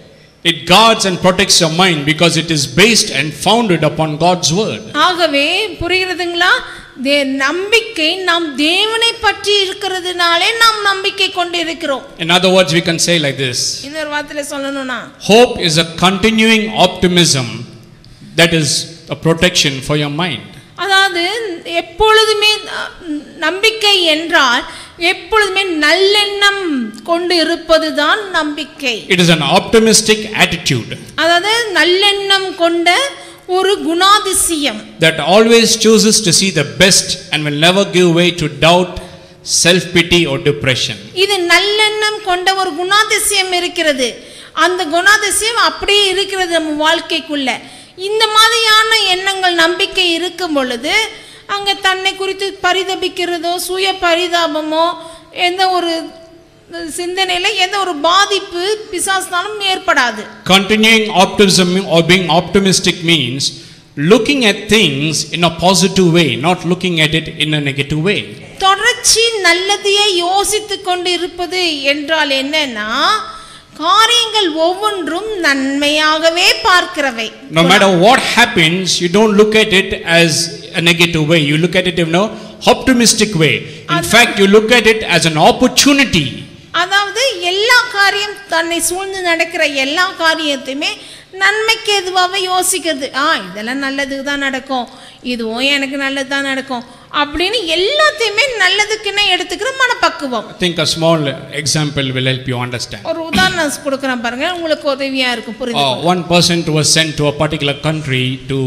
it guards and protects your mind because it is based and founded upon God's word. ஆகவே புரிகிறதுங்களா தே நம்பிக்கை நாம் தேவனை பற்றி இருக்கிறதுனாலே நாம் நம்பிக்கை கொண்டு இருக்கிறோம் In other words, we can say like this இன்னொரு வார்த்தையில சொல்லணும்னா Hope is a continuing optimism that is a protection for your mind. அதாவது எப்பொழுதுமே அஹ், நம்பிக்கை என்றால் எப்பொழுதுமே நல்லெண்ணம் கொண்டு இருப்பதுதான் நம்பிக்கை It is an optimistic attitude அதாவது நல்லெண்ணம் கொண்ட ஒரு குணாதிசயம் that always chooses to see the best and will never give way to doubt, self pity, or depression. இது நல்லெண்ணம் கொண்ட ஒரு குணாதிசயம் இருக்கிறது அந்த குணாதிசயம் அப்படியே இருக்கிறது நம்ம வாழ்க்கைக்குள்ள இந்த மாதிரியான எண்ணங்கள் நம்பிக்கை இருக்கும் பொழுது அங்கே தன்னை குறித்து பரிதபிக்கிறதோ சுய பரிதாபமோ எந்த ஒரு சிந்தனையில் எந்த ஒரு பாதிப்பு பிசாசினாலும் ஏற்படாது Continuing optimism or being optimistic means looking at things in a positive way, not looking at it in a negative way. தொடர்ச்சி நல்லதையே யோசித்து கொண்டு இருப்பது என்றால் என்னன்னா காரியங்கள் ஒவ்வொன்றும் நன்மையாகவே பார்க்கிறவை No matter what happens, you don't look at it as a negative way. You look at it in an optimistic way. In fact, you look at it as an opportunity. அதாவது எல்லா காரியம் தன்னை சூழ்ந்து நடக்கிற எல்லா காரியத்தையுமே நன்மைக்கு எதுவாக யோசிக்கிறது ஆ இதெல்லாம் நல்லதுக்கு தான் நடக்கும் இதுவும் எனக்கு நல்லது தான் நடக்கும் அப்படின்னு எல்லாத்தையுமே நல்லதுக்குன்னு எடுத்துக்கிற மனப்பக்குவம் I think a small example will help you understand. ஒரு உதாரணம் கொடுக்குறேன் பாருங்க உங்களுக்கு உதவியா இருக்கும் புரியுது Uh, one person was sent to a particular country to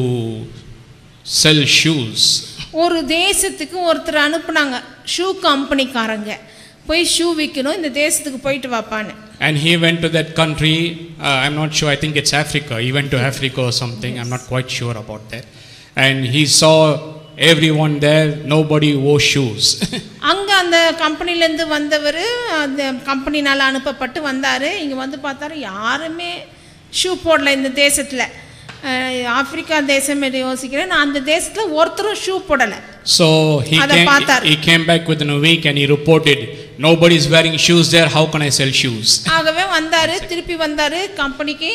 sell shoes. ஒரு தேசத்துக்கு ஒருத்தர் அனுப்புனாங்க ஷூ கம்பெனிக்காரங்க போய் ஷூ விற்கணும் இந்த தேசத்துக்கு போயிட்டு வாப்பான்னு And he went to that country. Uh, I'm not sure, I think it's Africa. He went to Africa or something. I'm not quite sure about that. And he saw everyone there, nobody wore shoes. அங்கே அந்த கம்பெனிலேருந்து வந்தவர் அந்த கம்பெனினால் அனுப்பப்பட்டு வந்தார் இங்கே வந்து பார்த்தாரு யாருமே ஷூ போடல இந்த தேசத்தில் ஆப்பிரிக்கா தேசம் என்று யோசிக்கிறேன் நான் அந்த தேசத்தில் ஒருத்தரும் ஷூ போடலை so he அத came, பார்த்தார். he came back within a week and he reported, nobody's wearing shoes there, how can I sell shoes? ஆகவே வந்தார் திருப்பி வந்தார் கம்பெனிக்கு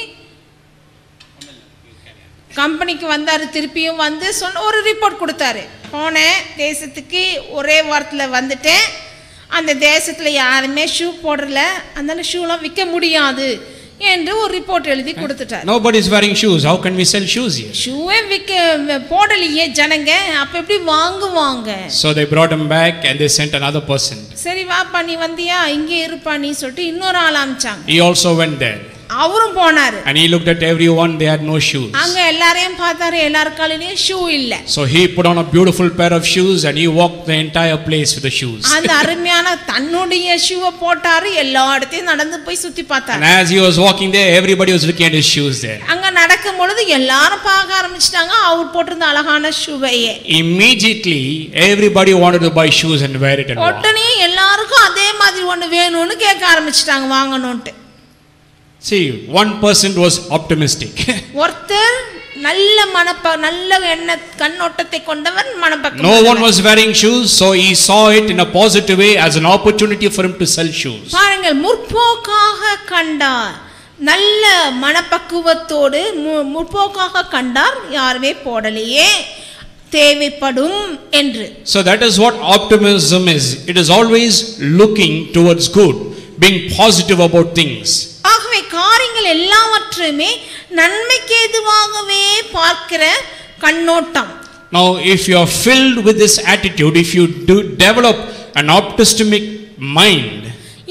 கம்பெனிக்கு வந்தார் திருப்பியும் வந்து சொன்ன ஒரு ரிப்போர்ட் கொடுத்தாரு போனேன் தேசத்துக்கு ஒரே வாரத்தில் வந்துட்டேன் அந்த தேசத்தில் யாருமே ஷூ போடல அதனால ஷூலாம் விற்க முடியாது என்று ஒரு ரிப்போர்ட் எழுதி கொடுத்துட்டார் Nobody's wearing shoes, how can we sell shoes here? ஷூவே விற்க போடலையே ஜனங்க அப்போ எப்படி வாங்குவாங்க So they brought him back and they sent another person. சரி வாப்பா நீ வந்தியா இங்கே இருப்பா நீ சொல்லிட்டு இன்னொரு ஆள் அமிச்சாங்க He also went there அவரும் போனாரு and he looked at everyone, they had no shoes. அங்க எல்லாரையும் பார்த்தாரு எல்லார் காலிலையும் ஷூ இல்ல So he put on a beautiful pair of shoes and he walked the entire place with the shoes. அந்த அருமையான தன்னுடைய ஷூவை போட்டாரு எல்லா இடத்தையும் நடந்து போய் சுத்தி And பார்த்தாரு as he was walking there, everybody was looking at his shoes there. அங்க நடக்கும் பொழுது எல்லாரும் பார்க்க ஆரம்பிச்சிட்டாங்க அவர் போட்டிருந்த அழகான ஷூவையே Immediately, everybody wanted to buy shoes and wear it and walk. உடனே எல்லாருக்கும் அதே மாதிரி ஒண்ணு வேணும்னு கேட்க ஆரம்பிச்சிட்டாங்க வாங்கணும்ட்டு See, one person was optimistic. ஒருத்தர் நல்ல மனப்ப நல்ல எண்ண கண்ணோட்டத்தை கொண்டவர் மனப்பக்கம் no one was wearing shoes, so he saw it in a positive way as an opportunity for him to sell shoes. பாருங்கள் முற்போக்காக கண்டார் நல்ல மனப்பக்குவத்தோடு மு- முற்போக்காக கண்டார் யாருமே போடலையே தேவைப்படும் என்று So that is what optimism is. It is always looking towards good, being positive about things. ஆகவே காரியங்கள் எல்லாவற்றையுமே நன்மைக்கு எதுவாகவே பார்க்கிற கண்ணோட்டம் Now, if you are filled with this attitude, if you do develop an optimistic mind,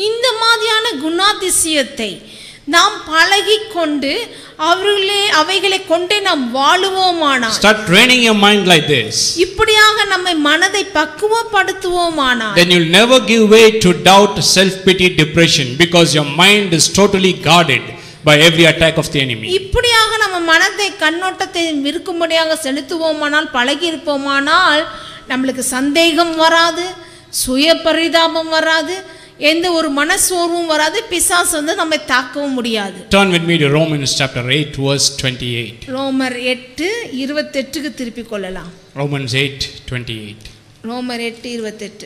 குணாதிசயத்தை நாம் பழகிக் கொண்டு அவர்களே அவைகளை கொண்டே நாம் வாழுவோமானால் Start training your mind like this. இப்படியாக நம்மை மனதை பக்குவப்படுத்துவோமானால் Then you'll never give way to doubt, self pity, depression because your mind is totally guarded by every attack of the enemy. இப்படியாக நம்ம மனதை கண்ணோட்டத்தை இருக்கும்படியாக செலுத்துவோமானால் பழகி இருப்போமானால் நம்மளுக்கு சந்தேகம் வராது சுய பரிதாபம் வராது எந்த ஒரு மனசோர்வும் வராது பிசாசு வந்து நம்மை தாக்கவும் முடியாது Turn with me to Romans chapter 8, verse 28. ரோமர் எட்டு இருபத்தெட்டுக்கு திருப்பிக் கொள்ளலாம் Romans 8, 28. ரோமர் எட்டு இருபத்தெட்டு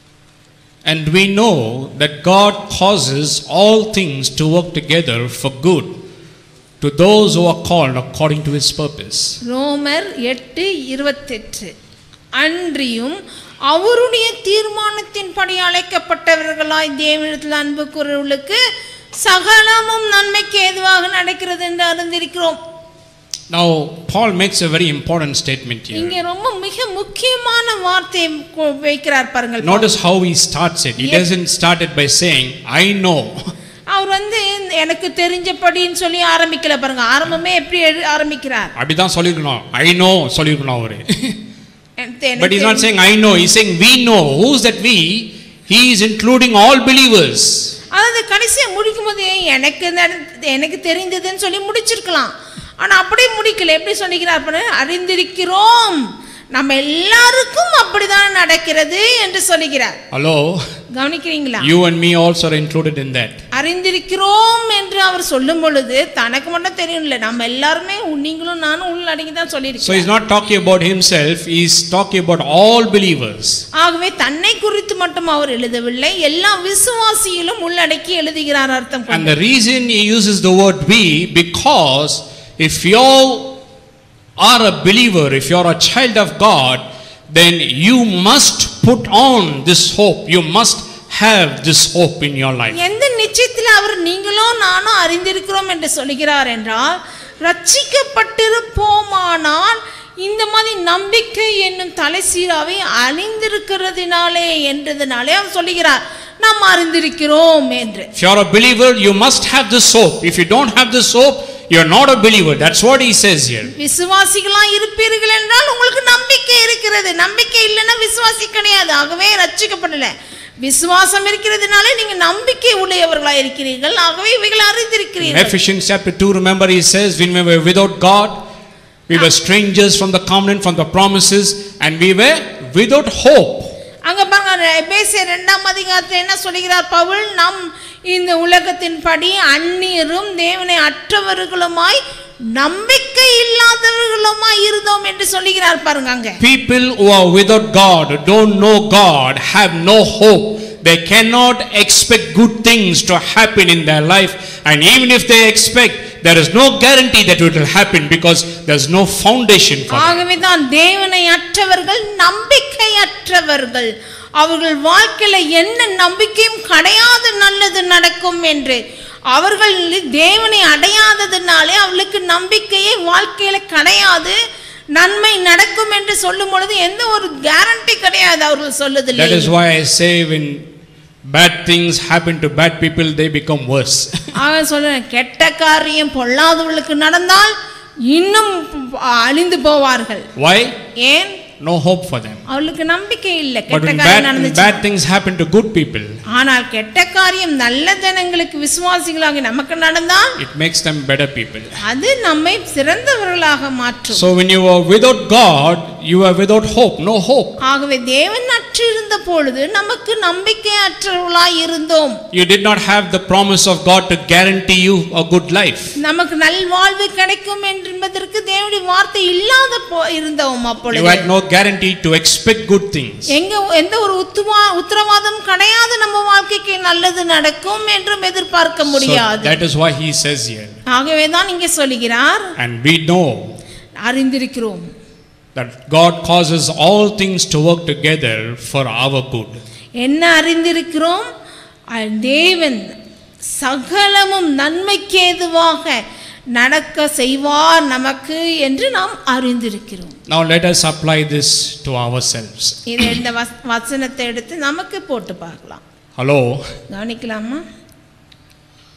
And we know that God causes all things to work together for good to those who are called according to his purpose. ரோமர் எட்டு இருபத்தெட்டு அன்றியும் அவருடைய தீர்மானத்தின்படி அழைக்கப்பட்டவர்களாய் தேவனிடத்தில் அன்பு கூறுவர்களுக்கு சகலமும் நன்மைக்கு ஏதுவாக நடக்கிறது என்று அறிந்திருக்கிறோம் Now, Paul makes a very important statement here. இங்கே ரொம்ப மிக முக்கியமான வார்த்தையை கொ- வைக்கிறார் பாருங்கள் Notice how he starts it. He doesn't start it by saying, I know. அவர் வந்து எனக்கு தெரிஞ்சபடின்னு சொல்லி ஆரம்பிக்கல பாருங்க ஆரம்பமே எப்படி எழு- ஆரம்பிக்கிறார் அப்படிதான் சொல்லிருக்கணும் ஐ நோ சொல்லிருக்கணும் அவரு எனக்கு தெ- பட் இஸ் எனக்கு not saying I know is saying we know who's that we he is including all believers அதாவது கடைசியா முடிக்கும் போது எனக்கு நட- எனக்கு தெரிந்ததுன்னு சொல்லி முடிச்சிருக்கலாம் ஆனா அப்படியே முடிக்கல எப்படி சொல்லிக்கிறார் பாரு, அறிந்திருக்கிறோம் நம்ம எல்லாருக்கும் அப்படிதான் நடக்கிறது என்று சொல்லுகிறார் ஹலோ கவனிக்கிறீங்களா you and me also are included in that அறிந்திருக்கிறோம் என்று அவர் சொல்லும் பொழுது தனக்கு மட்டும் தெரியும்ல நம்ம எல்லாருமே நீங்களும் நானும் உள்ளடங்கி தான் So சொல்லியிருக்கோம் he's not talking about himself, he's talking about all believers. ஆகவே தன்னை குறித்து மட்டும் அவர் எழுதவில்லை எல்லா விசுவாசியிலும் உள்ளடக்கி எழுதுகிறார் அர்த்தம் And கொண்டு. the reason he uses the word we, because if you are a believer, if you're a child of God, then you must put on this hope. You must have this hope in your life. எந்த நிச்சயத்தில் அவர் நீங்களும் நானும் அறிந்திருக்கிறோம் என்று சொல்கிறார் என்றால் ரட்சிக்கப்பட்டிருப்போமானால் இந்த மாதிரி நம்பிக்கை என்னும் தலைசீராவை அணிந்திருக்கிறதுனாலே என்றதுனாலே அவர் சொல்லுகிறார் நாம் அறிந்திருக்கிறோம் என்று If you're a believer, you must have this hope. If you don't have this hope, you're not a believer. That's what he says here. விசுவாசிகளா இருப்பீர்கள் என்றால் உங்களுக்கு நம்பிக்கை இருக்கிறது நம்பிக்கை இல்லைன்னா விசுவாசி கிடையாது ஆகவே ரட்சிக்கப்படல விசுவாசம் இருக்கிறதுனாலே நீங்க நம்பிக்கை உடையவர்களா இருக்கிறீர்கள் ஆகவே இவைகளை In அறிந்திருக்கிறீர்கள் Ephesians chapter 2, remember he says, when we were without God, we were strangers from the covenant, from the promises, and we were without hope. அங்க பாருங்க எபேசியர் இரண்டாம் அதிகாரத்தில் என்ன சொல்கிறார் பவுல் நாம் இந்த உலகத்தின் படி அந்நியரும் தேவனை அற்றவர்களுமாய் நம்பிக்கை இல்லாதவர்களுமாய் இருந்தோம் என்று சொல்லுகிறார் பாருங்க அங்க People who are without God, who don't know God, have no hope. They cannot expect good things to happen in their life. And even if they expect, there is no guarantee that it will happen because there's no foundation for it. ஆகவே தான் தேவனை அற்றவர்கள் நம்பிக்கை அற்றவர்கள் அவர்கள் வாழ்க்கையில என்ன நம்பிக்கையும் கிடையாது நல்லது நடக்கும் என்று அவர்கள் தேவனை அடையாததுனாலே அவளுக்கு நம்பிக்கையே வாழ்க்கையில கிடையாது நன்மை நடக்கும் என்று சொல்லும் பொழுது எந்த ஒரு கேரண்டி கிடையாது அவர்கள் That சொல்லுதில்லை is why I say when bad things happen to bad people, they become worse. அவன் சொல்றேன் கெட்ட காரியம் பொல்லாதவர்களுக்கு நடந்தால் இன்னும் அழிந்து போவார்கள் why? ஏன் No hope for them. அவளுக்கு நம்பிக்கை இல்லை But கெட்ட when காரியம் bad, when நடந்துச்சு bad things happen to good people, ஆனால் கெட்ட காரியம் நல்ல ஜனங்களுக்கு விசுவாசிகளாக நமக்கு நடந்தால் it makes them better people. அது நம்மை சிறந்தவர்களாக மாற்றும் So when you are without God, you are without hope, no hope. ஆகவே தேவன் அற்று இருந்த பொழுது நமக்கு நம்பிக்கை அற்றவர்களாய் இருந்தோம் You did not have the promise of God to guarantee you a good life. நமக்கு நல்வாழ்வு கிடைக்கும் என்பதற்கு தேவனுடைய வார்த்தை இல்லாத போ இருந்தோம் You அப்பொழுது had no guarantee to expect good things. எங்க எந்த ஒரு உத்துவா உத்தரவாதம் கிடையாது நம்ம வாழ்க்கைக்கு நல்லது நடக்கும் என்றும் எதிர்பார்க்க So முடியாது that is why he says here. ஆகவே தான் இங்கே சொல்லுகிறார் And we know அறிந்திருக்கிறோம் that God causes all things to work together for our good. என்ன அறிந்திருக்கிறோம் அ- தேவன் சகலமும் நன்மைக்கேதுவாக நடக்க செய்வார் நமக்கு என்று நாம் அறிந்திருக்கிறோம் Now let us apply this to ourselves. இது இந்த வஸ்- வசனத்தை எடுத்து நமக்கு போட்டு பார்க்கலாம் Hello? கவனிக்கலாமா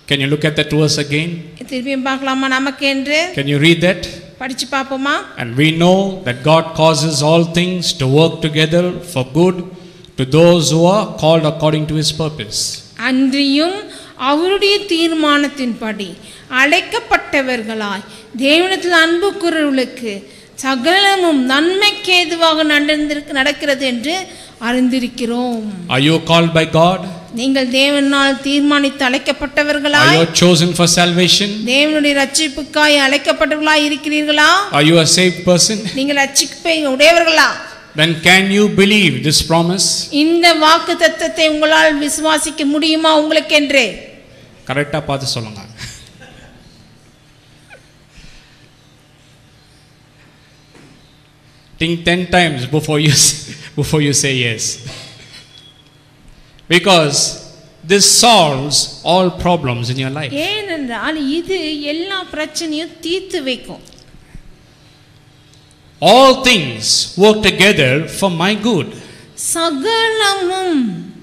Can you look at that verse again? திருப்பியும் பார்க்கலாமா நமக்கு என்று Can you read that? படிச்சு பார்ப்போமா And we know that God causes all things to work together for good to those who are called according to his purpose. அன்றியும் அவருடைய தீர்மானத்தின்படி அழைக்கப்பட்டவர்களாய் தேவனத்தில் அன்பு கூறுவர்களுக்கு சகலமும் நன்மைக்கு ஏதுவாக நடந்திருக்கு நடக்கிறது என்று அறிந்திருக்கிறோம் Are you called by God? நீங்கள் தேவனால் தீர்மானித்து Are அழைக்கப்பட்டவர்களாய் you chosen for salvation? தேவனுடைய ரட்சிப்புக்காய் அழைக்கப்பட்டவர்களாய் இருக்கிறீர்களா Are you a saved person? நீங்கள் ரட்சிப்பை உடையவர்களா Then can you believe this promise? இந்த வாக்கு தத்தத்தை உங்களால் விசுவாசிக்க முடியுமா உங்களுக்கென்றே கரெக்டாக பார்த்து சொல்லுங்க Think 10 times before you, before you say yes. Because this solves all problems in your life. ஏனென்றால் இது எல்லா பிரச்சனையும் தீர்த்து வைக்கும் All things work together for my good. சகலமும்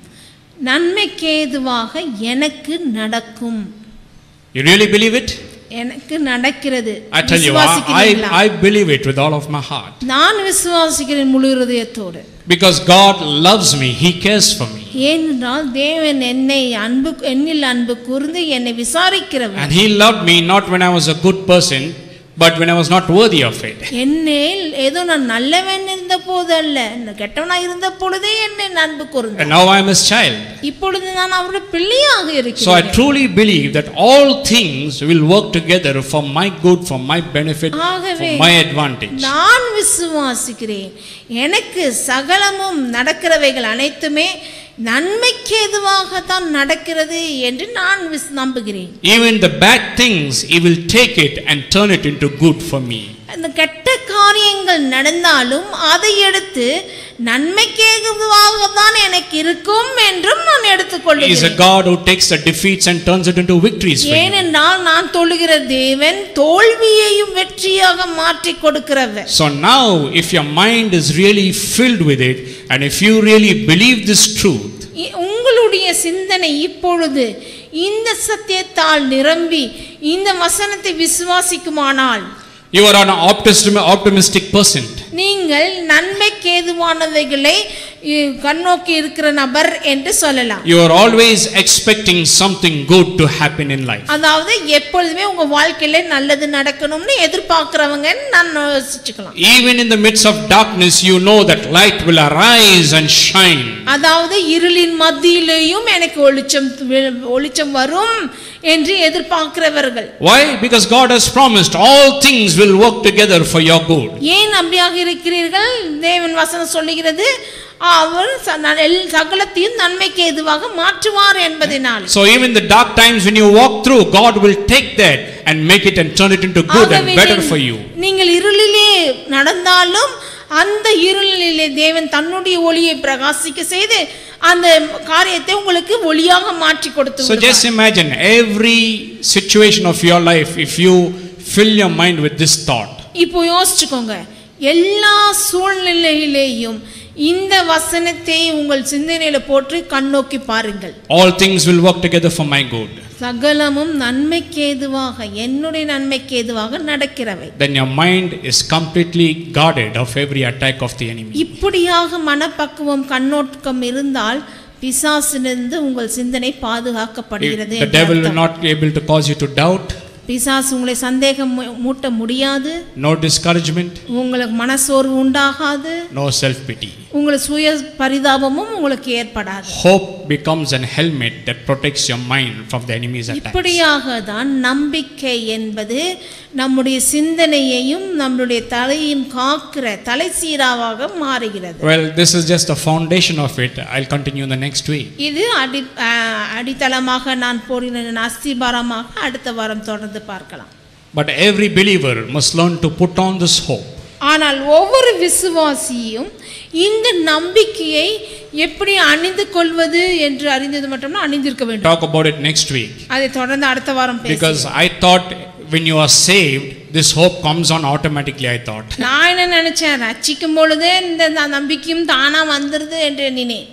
நன்மைக்கேதுவாக எனக்கு நடக்கும் You really believe it? எனக்கு நடக்கிறது I tell you, I, விசுவாசிக்கிறீங்களா? I, I believe it with all of my heart. நான் விசுவாசிக்கிறேன் முழு இருதயத்தோடு Because God loves me, He cares for me. ஏனென்றால் தேவன் என்னை அன்பு என்னில் அன்பு கூர்ந்து என்னை விசாரிக்கிறவர் And He loved me not when I was a good person, but when I was not worthy of it. என்னேல் ஏதோ நான் நல்லவன் இருந்த போது அல்ல நான் கெட்டவனா இருந்த பொழுதே என்னை அன்பு கூர்ந்தார் And now I am His child. இப்பொழுது நான் அவருடைய பிள்ளையாக So I இருக்கிறேன் truly believe that all things will work together for my good, for my benefit, for ஆகவே my advantage. நான் விசுவாசிக்கிறேன் எனக்கு சகலமும் நடக்கிறவைகள் அனைத்துமே நன்மைக்கு எதுவாக தான் நடக்கிறது என்று நான் விஸ் நம்புகிறேன் Even the bad things, He will take it and turn it into good for me. அந்த கெட்ட காரியங்கள் நடந்தாலும் அதை எடுத்து நன்மைக்கு எதுவாக தான் எனக்கு இருக்கும் என்றும் நான் He is a எடுத்துக்கொள்கிறேன் God who takes the defeats and turns it into victories for you. ஏனென்றால் நான் தொழுகிற தேவன் தோல்வியையும் வெற்றியாக மாற்றி கொடுக்கிறவர் So now, if your mind is really filled with it, and if you really believe this truth, இ- உங்களுடைய சிந்தனை இப்பொழுது இந்த சத்தியத்தால் நிரம்பி இந்த வசனத்தை விசுவாசிக்குமானால் you are an optimistic, optimistic person. நீங்கள் நன்மைக்கு ஏதுவானவைகளை இ, கண்ணோக்கி இருக்கிற நபர் என்று சொல்லலாம் You are always expecting something good to happen in life. அதாவது எப்பொழுதுமே உங்க வாழ்க்கையில நல்லது நடக்கணும்னு எதிர்பார்க்கிறவங்க நான் யோசிச்சுக்கலாம் Even in the midst of darkness, you know that light will arise and shine. அதாவது இருளின் மத்தியிலேயும் எனக்கு ஒளிச்சம் வி- ஒளிச்சம் வரும் என்று எதிர்பார்க்கிறவர்கள் Why? Because God has promised all things will work together for your good. ஏன் அப்படியாக இருக்கிறீர்கள் தேவன் வசனம் சொல்லுகிறது அவர் ச- ந- எல்- சகலத்தையும் நன்மைக்கு எதுவாக மாற்றுவார் என்பதனால் So even the dark times when you walk through, God will take that and make it and turn it into good and ஆகவே better நீ- for you. நீங்கள் இருளிலே நடந்தாலும் அந்த இருளிலே தேவன் தன்னுடைய ஒளியை பிரகாசிக்க செய்து அந்த காரியத்தை உங்களுக்கு ஒளியாக மாற்றி கொடுத்து So விடுவார். just imagine every situation of your life, if you fill your mind with this thought, இப்போ யோசிச்சுக்கோங்க எல்லா சூழ்நிலையிலேயும் இந்த வசனத்தை உங்கள் சிந்தனையில போட்டு கண்ணோக்கி பாருங்கள் all things will work together for my good. சகலமும் நன்மைக்கு ஏதுவாக என்னுடைய நன்மைக்கு ஏதுவாக நடக்கிறவை Then your mind is completely guarded of every attack of the enemy. இப்படியாக மனப்பக்குவம் கண்ணோட்டம் இருந்தால் பிசாசிலிருந்து உங்கள் சிந்தனை பாதுகாக்கப்படுகிறது The என்று devil will அர்த்தம். not be able to cause you to doubt, பிசாசு உங்களை சந்தேகம் மூ- மூட்ட முடியாது no discouragement, உங்களுக்கு மனசோர்வு உண்டாகாது no self pity. உங்களுக்கு சுய பரிதாபமும் உங்களுக்கு ஏற்படாது Hope becomes an helmet that protects your mind from the enemy's attacks. இப்படியாக தான் நம்பிக்கை என்பது நம்முடைய சிந்தனையையும் நம்முடைய தலையும் காக்கிற தலை சீராவாக மாறுகிறது Well, this is just the foundation of it. I'll continue in the next week. இது அடி அஹ், அடித்தளமாக நான் போடுகிறேன் அஸ்திபாரமாக அடுத்த வாரம் தொடர்ந்து பார்க்கலாம் But every believer must learn to put on this hope. ஆனால் ஒவ்வொரு விசுவாசியும் இந்த நம்பிக்கையை எப்படி அணிந்து கொள்வது என்று அறிந்தது மட்டும்னா அணிந்திருக்க வேண்டும் Talk about it next week. அதை தொடர்ந்து அடுத்த வாரம் பேச Because I thought when you are saved, this hope comes on automatically, I thought. நான் என்ன நினைச்சேன் ரட்சிக்கும் பொழுதே இந்த ந- நம்பிக்கையும் தானா வந்துருது என்று எண்ணினேன்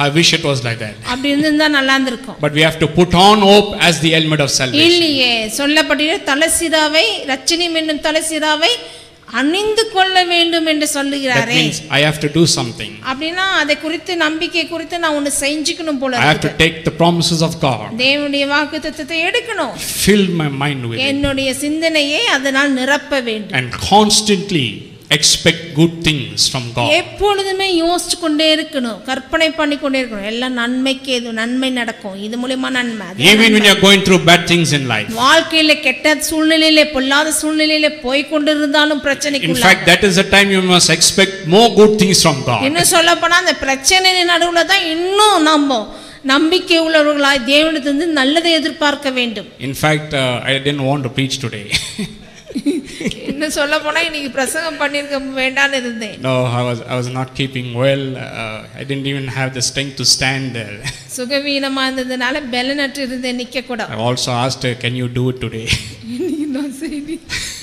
I wish it was like that. அப்படி இருந்திருந்தா நல்லா இருந்திருக்கும் But we have to put on hope as the helmet of salvation. இல்லையே சொல்லப்பட்டிருக்கிற தலசிராவை ரச்சினியம் என்னும் தலசிராவை அணிந்து கொள்ள வேண்டும் என்று That சொல்லுகிறாரே means I have to do something. அப்படின்னா அதை குறித்து நம்பிக்கை குறித்து நான் ஒன்று செஞ்சுக்கணும் போல I have to இருக்குது take the promises of God, தேவனுடைய வாக்கு தத்துவத்தை எடுக்கணும் fill my mind with it, என்னுடைய சிந்தனையை அதனால் நிரப்ப வேண்டும் and constantly expect good things from God. எப்பொழுதுமே யோசிச்சு கொண்டே இருக்கணும் கற்பனை பண்ணி கொண்டே இருக்கணும் எல்லாம் நன்மைக்கு எது நன்மை நடக்கும் இது மூலியமா நன்மை அது Even when you're going through bad things in life. வாழ்க்கையில கெட்ட சூழ்நிலையில பொல்லாத சூழ்நிலையில போய் கொண்டிருந்தாலும் In பிரச்சனைக்குள்ள fact, that is the time you must expect more good things from God. இன்னும் சொல்ல போனா அந்த பிரச்சனை நடுவுல தான் இன்னும் நம்ம நம்பிக்கை உள்ளவர்களாய் தேவனிடத்திலிருந்து நல்லதை எதிர்பார்க்க வேண்டும் In fact, uh, I didn't want to preach today. இன்னும் சொல்ல போனா இன்னைக்கு பிரசங்கம் பண்ணிருக்க வேண்டாம்னு இருந்தேன் no, I was, I was not keeping well. Uh, I didn't even have the strength to stand there. சுகவீனமா இருந்ததுனால பெலனற்று இருந்தேன் நிக்க கூட I also asked her, Can you do it today? இன்னைக்கு நான் சரி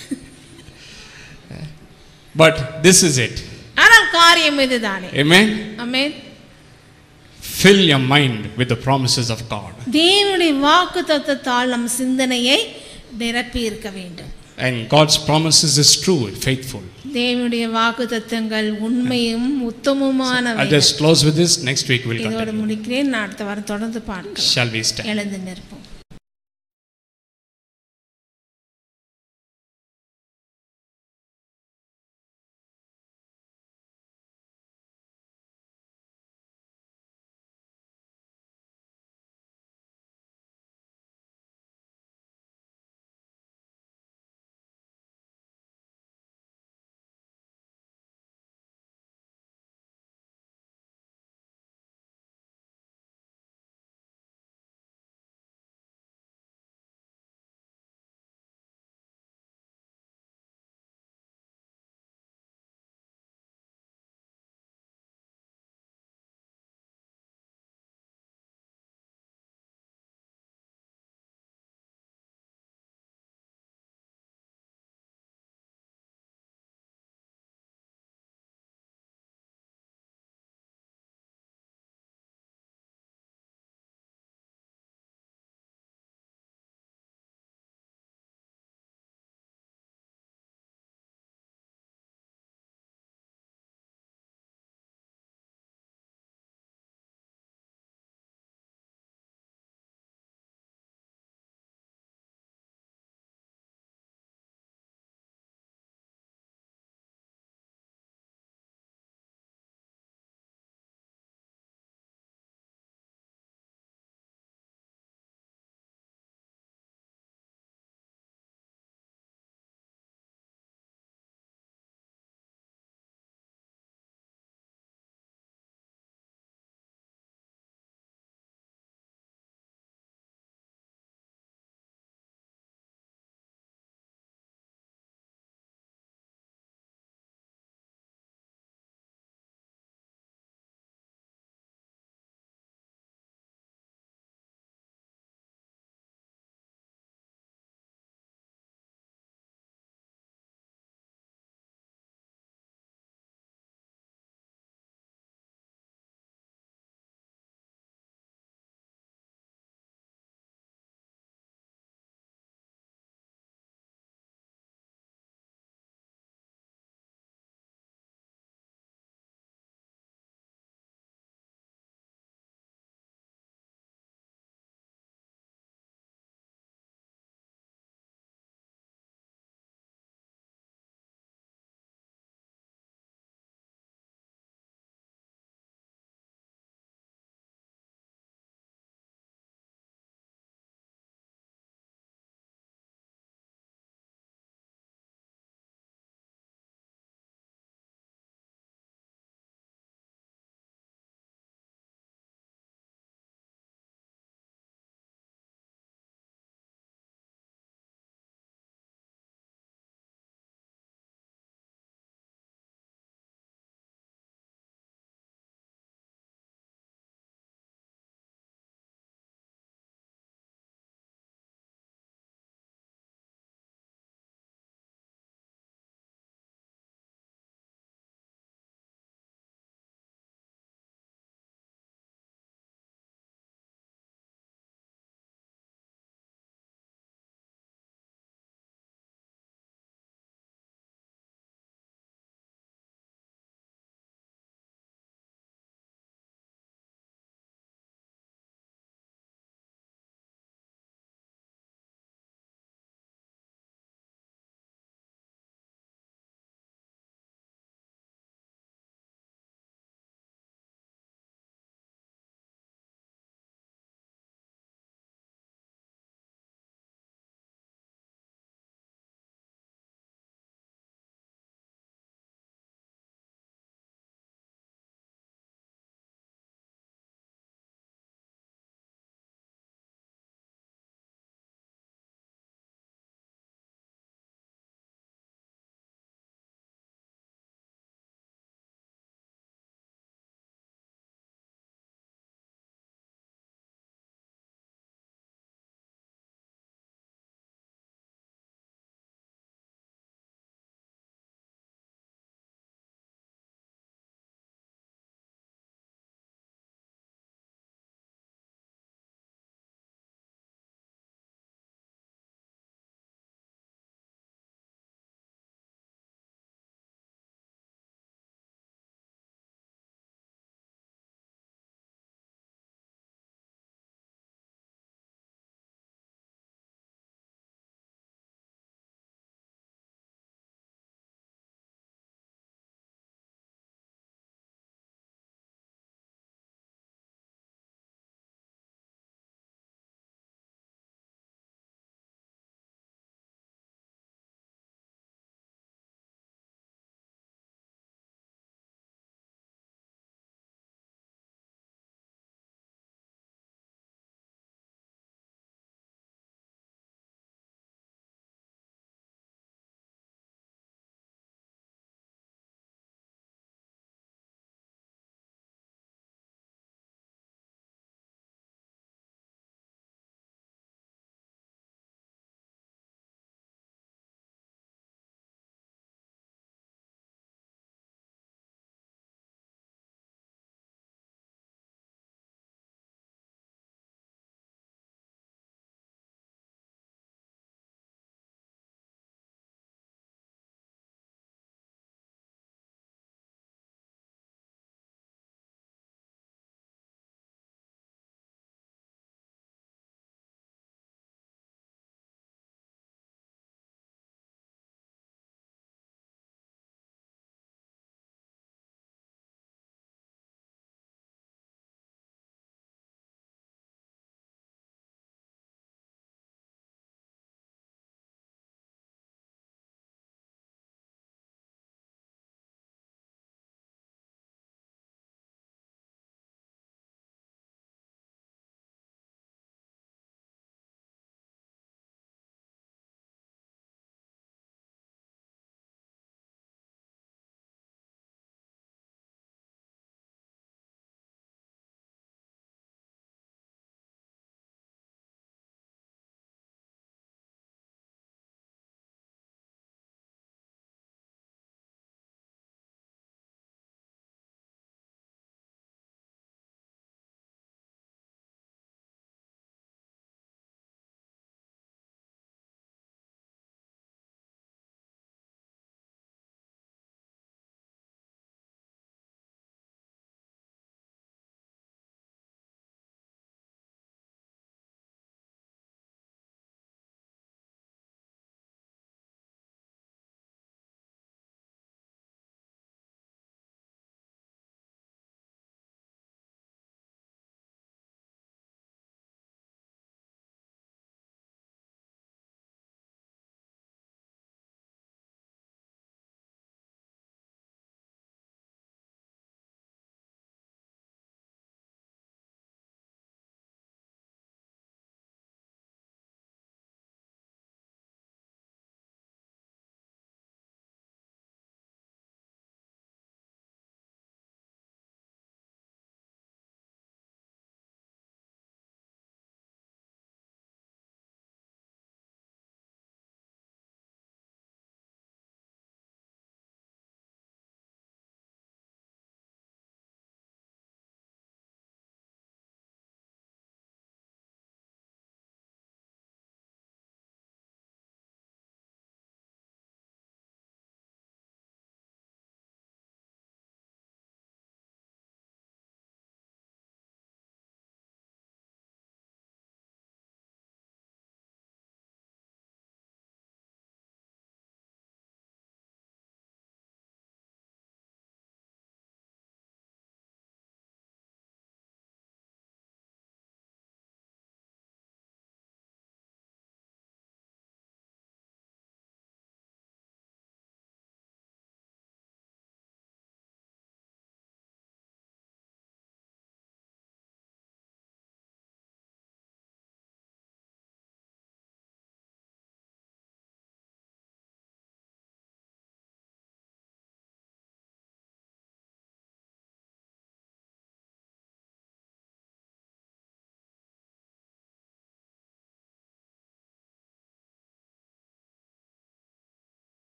But this is it. ஆனால் காரியம் இதுதானே Amen? Amen Fill your mind with the promises of God. தேவனுடைய வாக்கு தத்தத்தால் நம் சிந்தனையை நிரப்பி இருக்க வேண்டும் And God's promises is true, faithful. தேவனுடைய வாக்கு தத்தங்கள் உண்மையும் உத்தமமானவை I'll just close with this. Next week we'll இதோடு continue. முடிக்கிறேன் நான் அடுத்த வாரம் தொடர்ந்து பார்க்கலாம் Shall we stand? எழுந்து நிற்போம்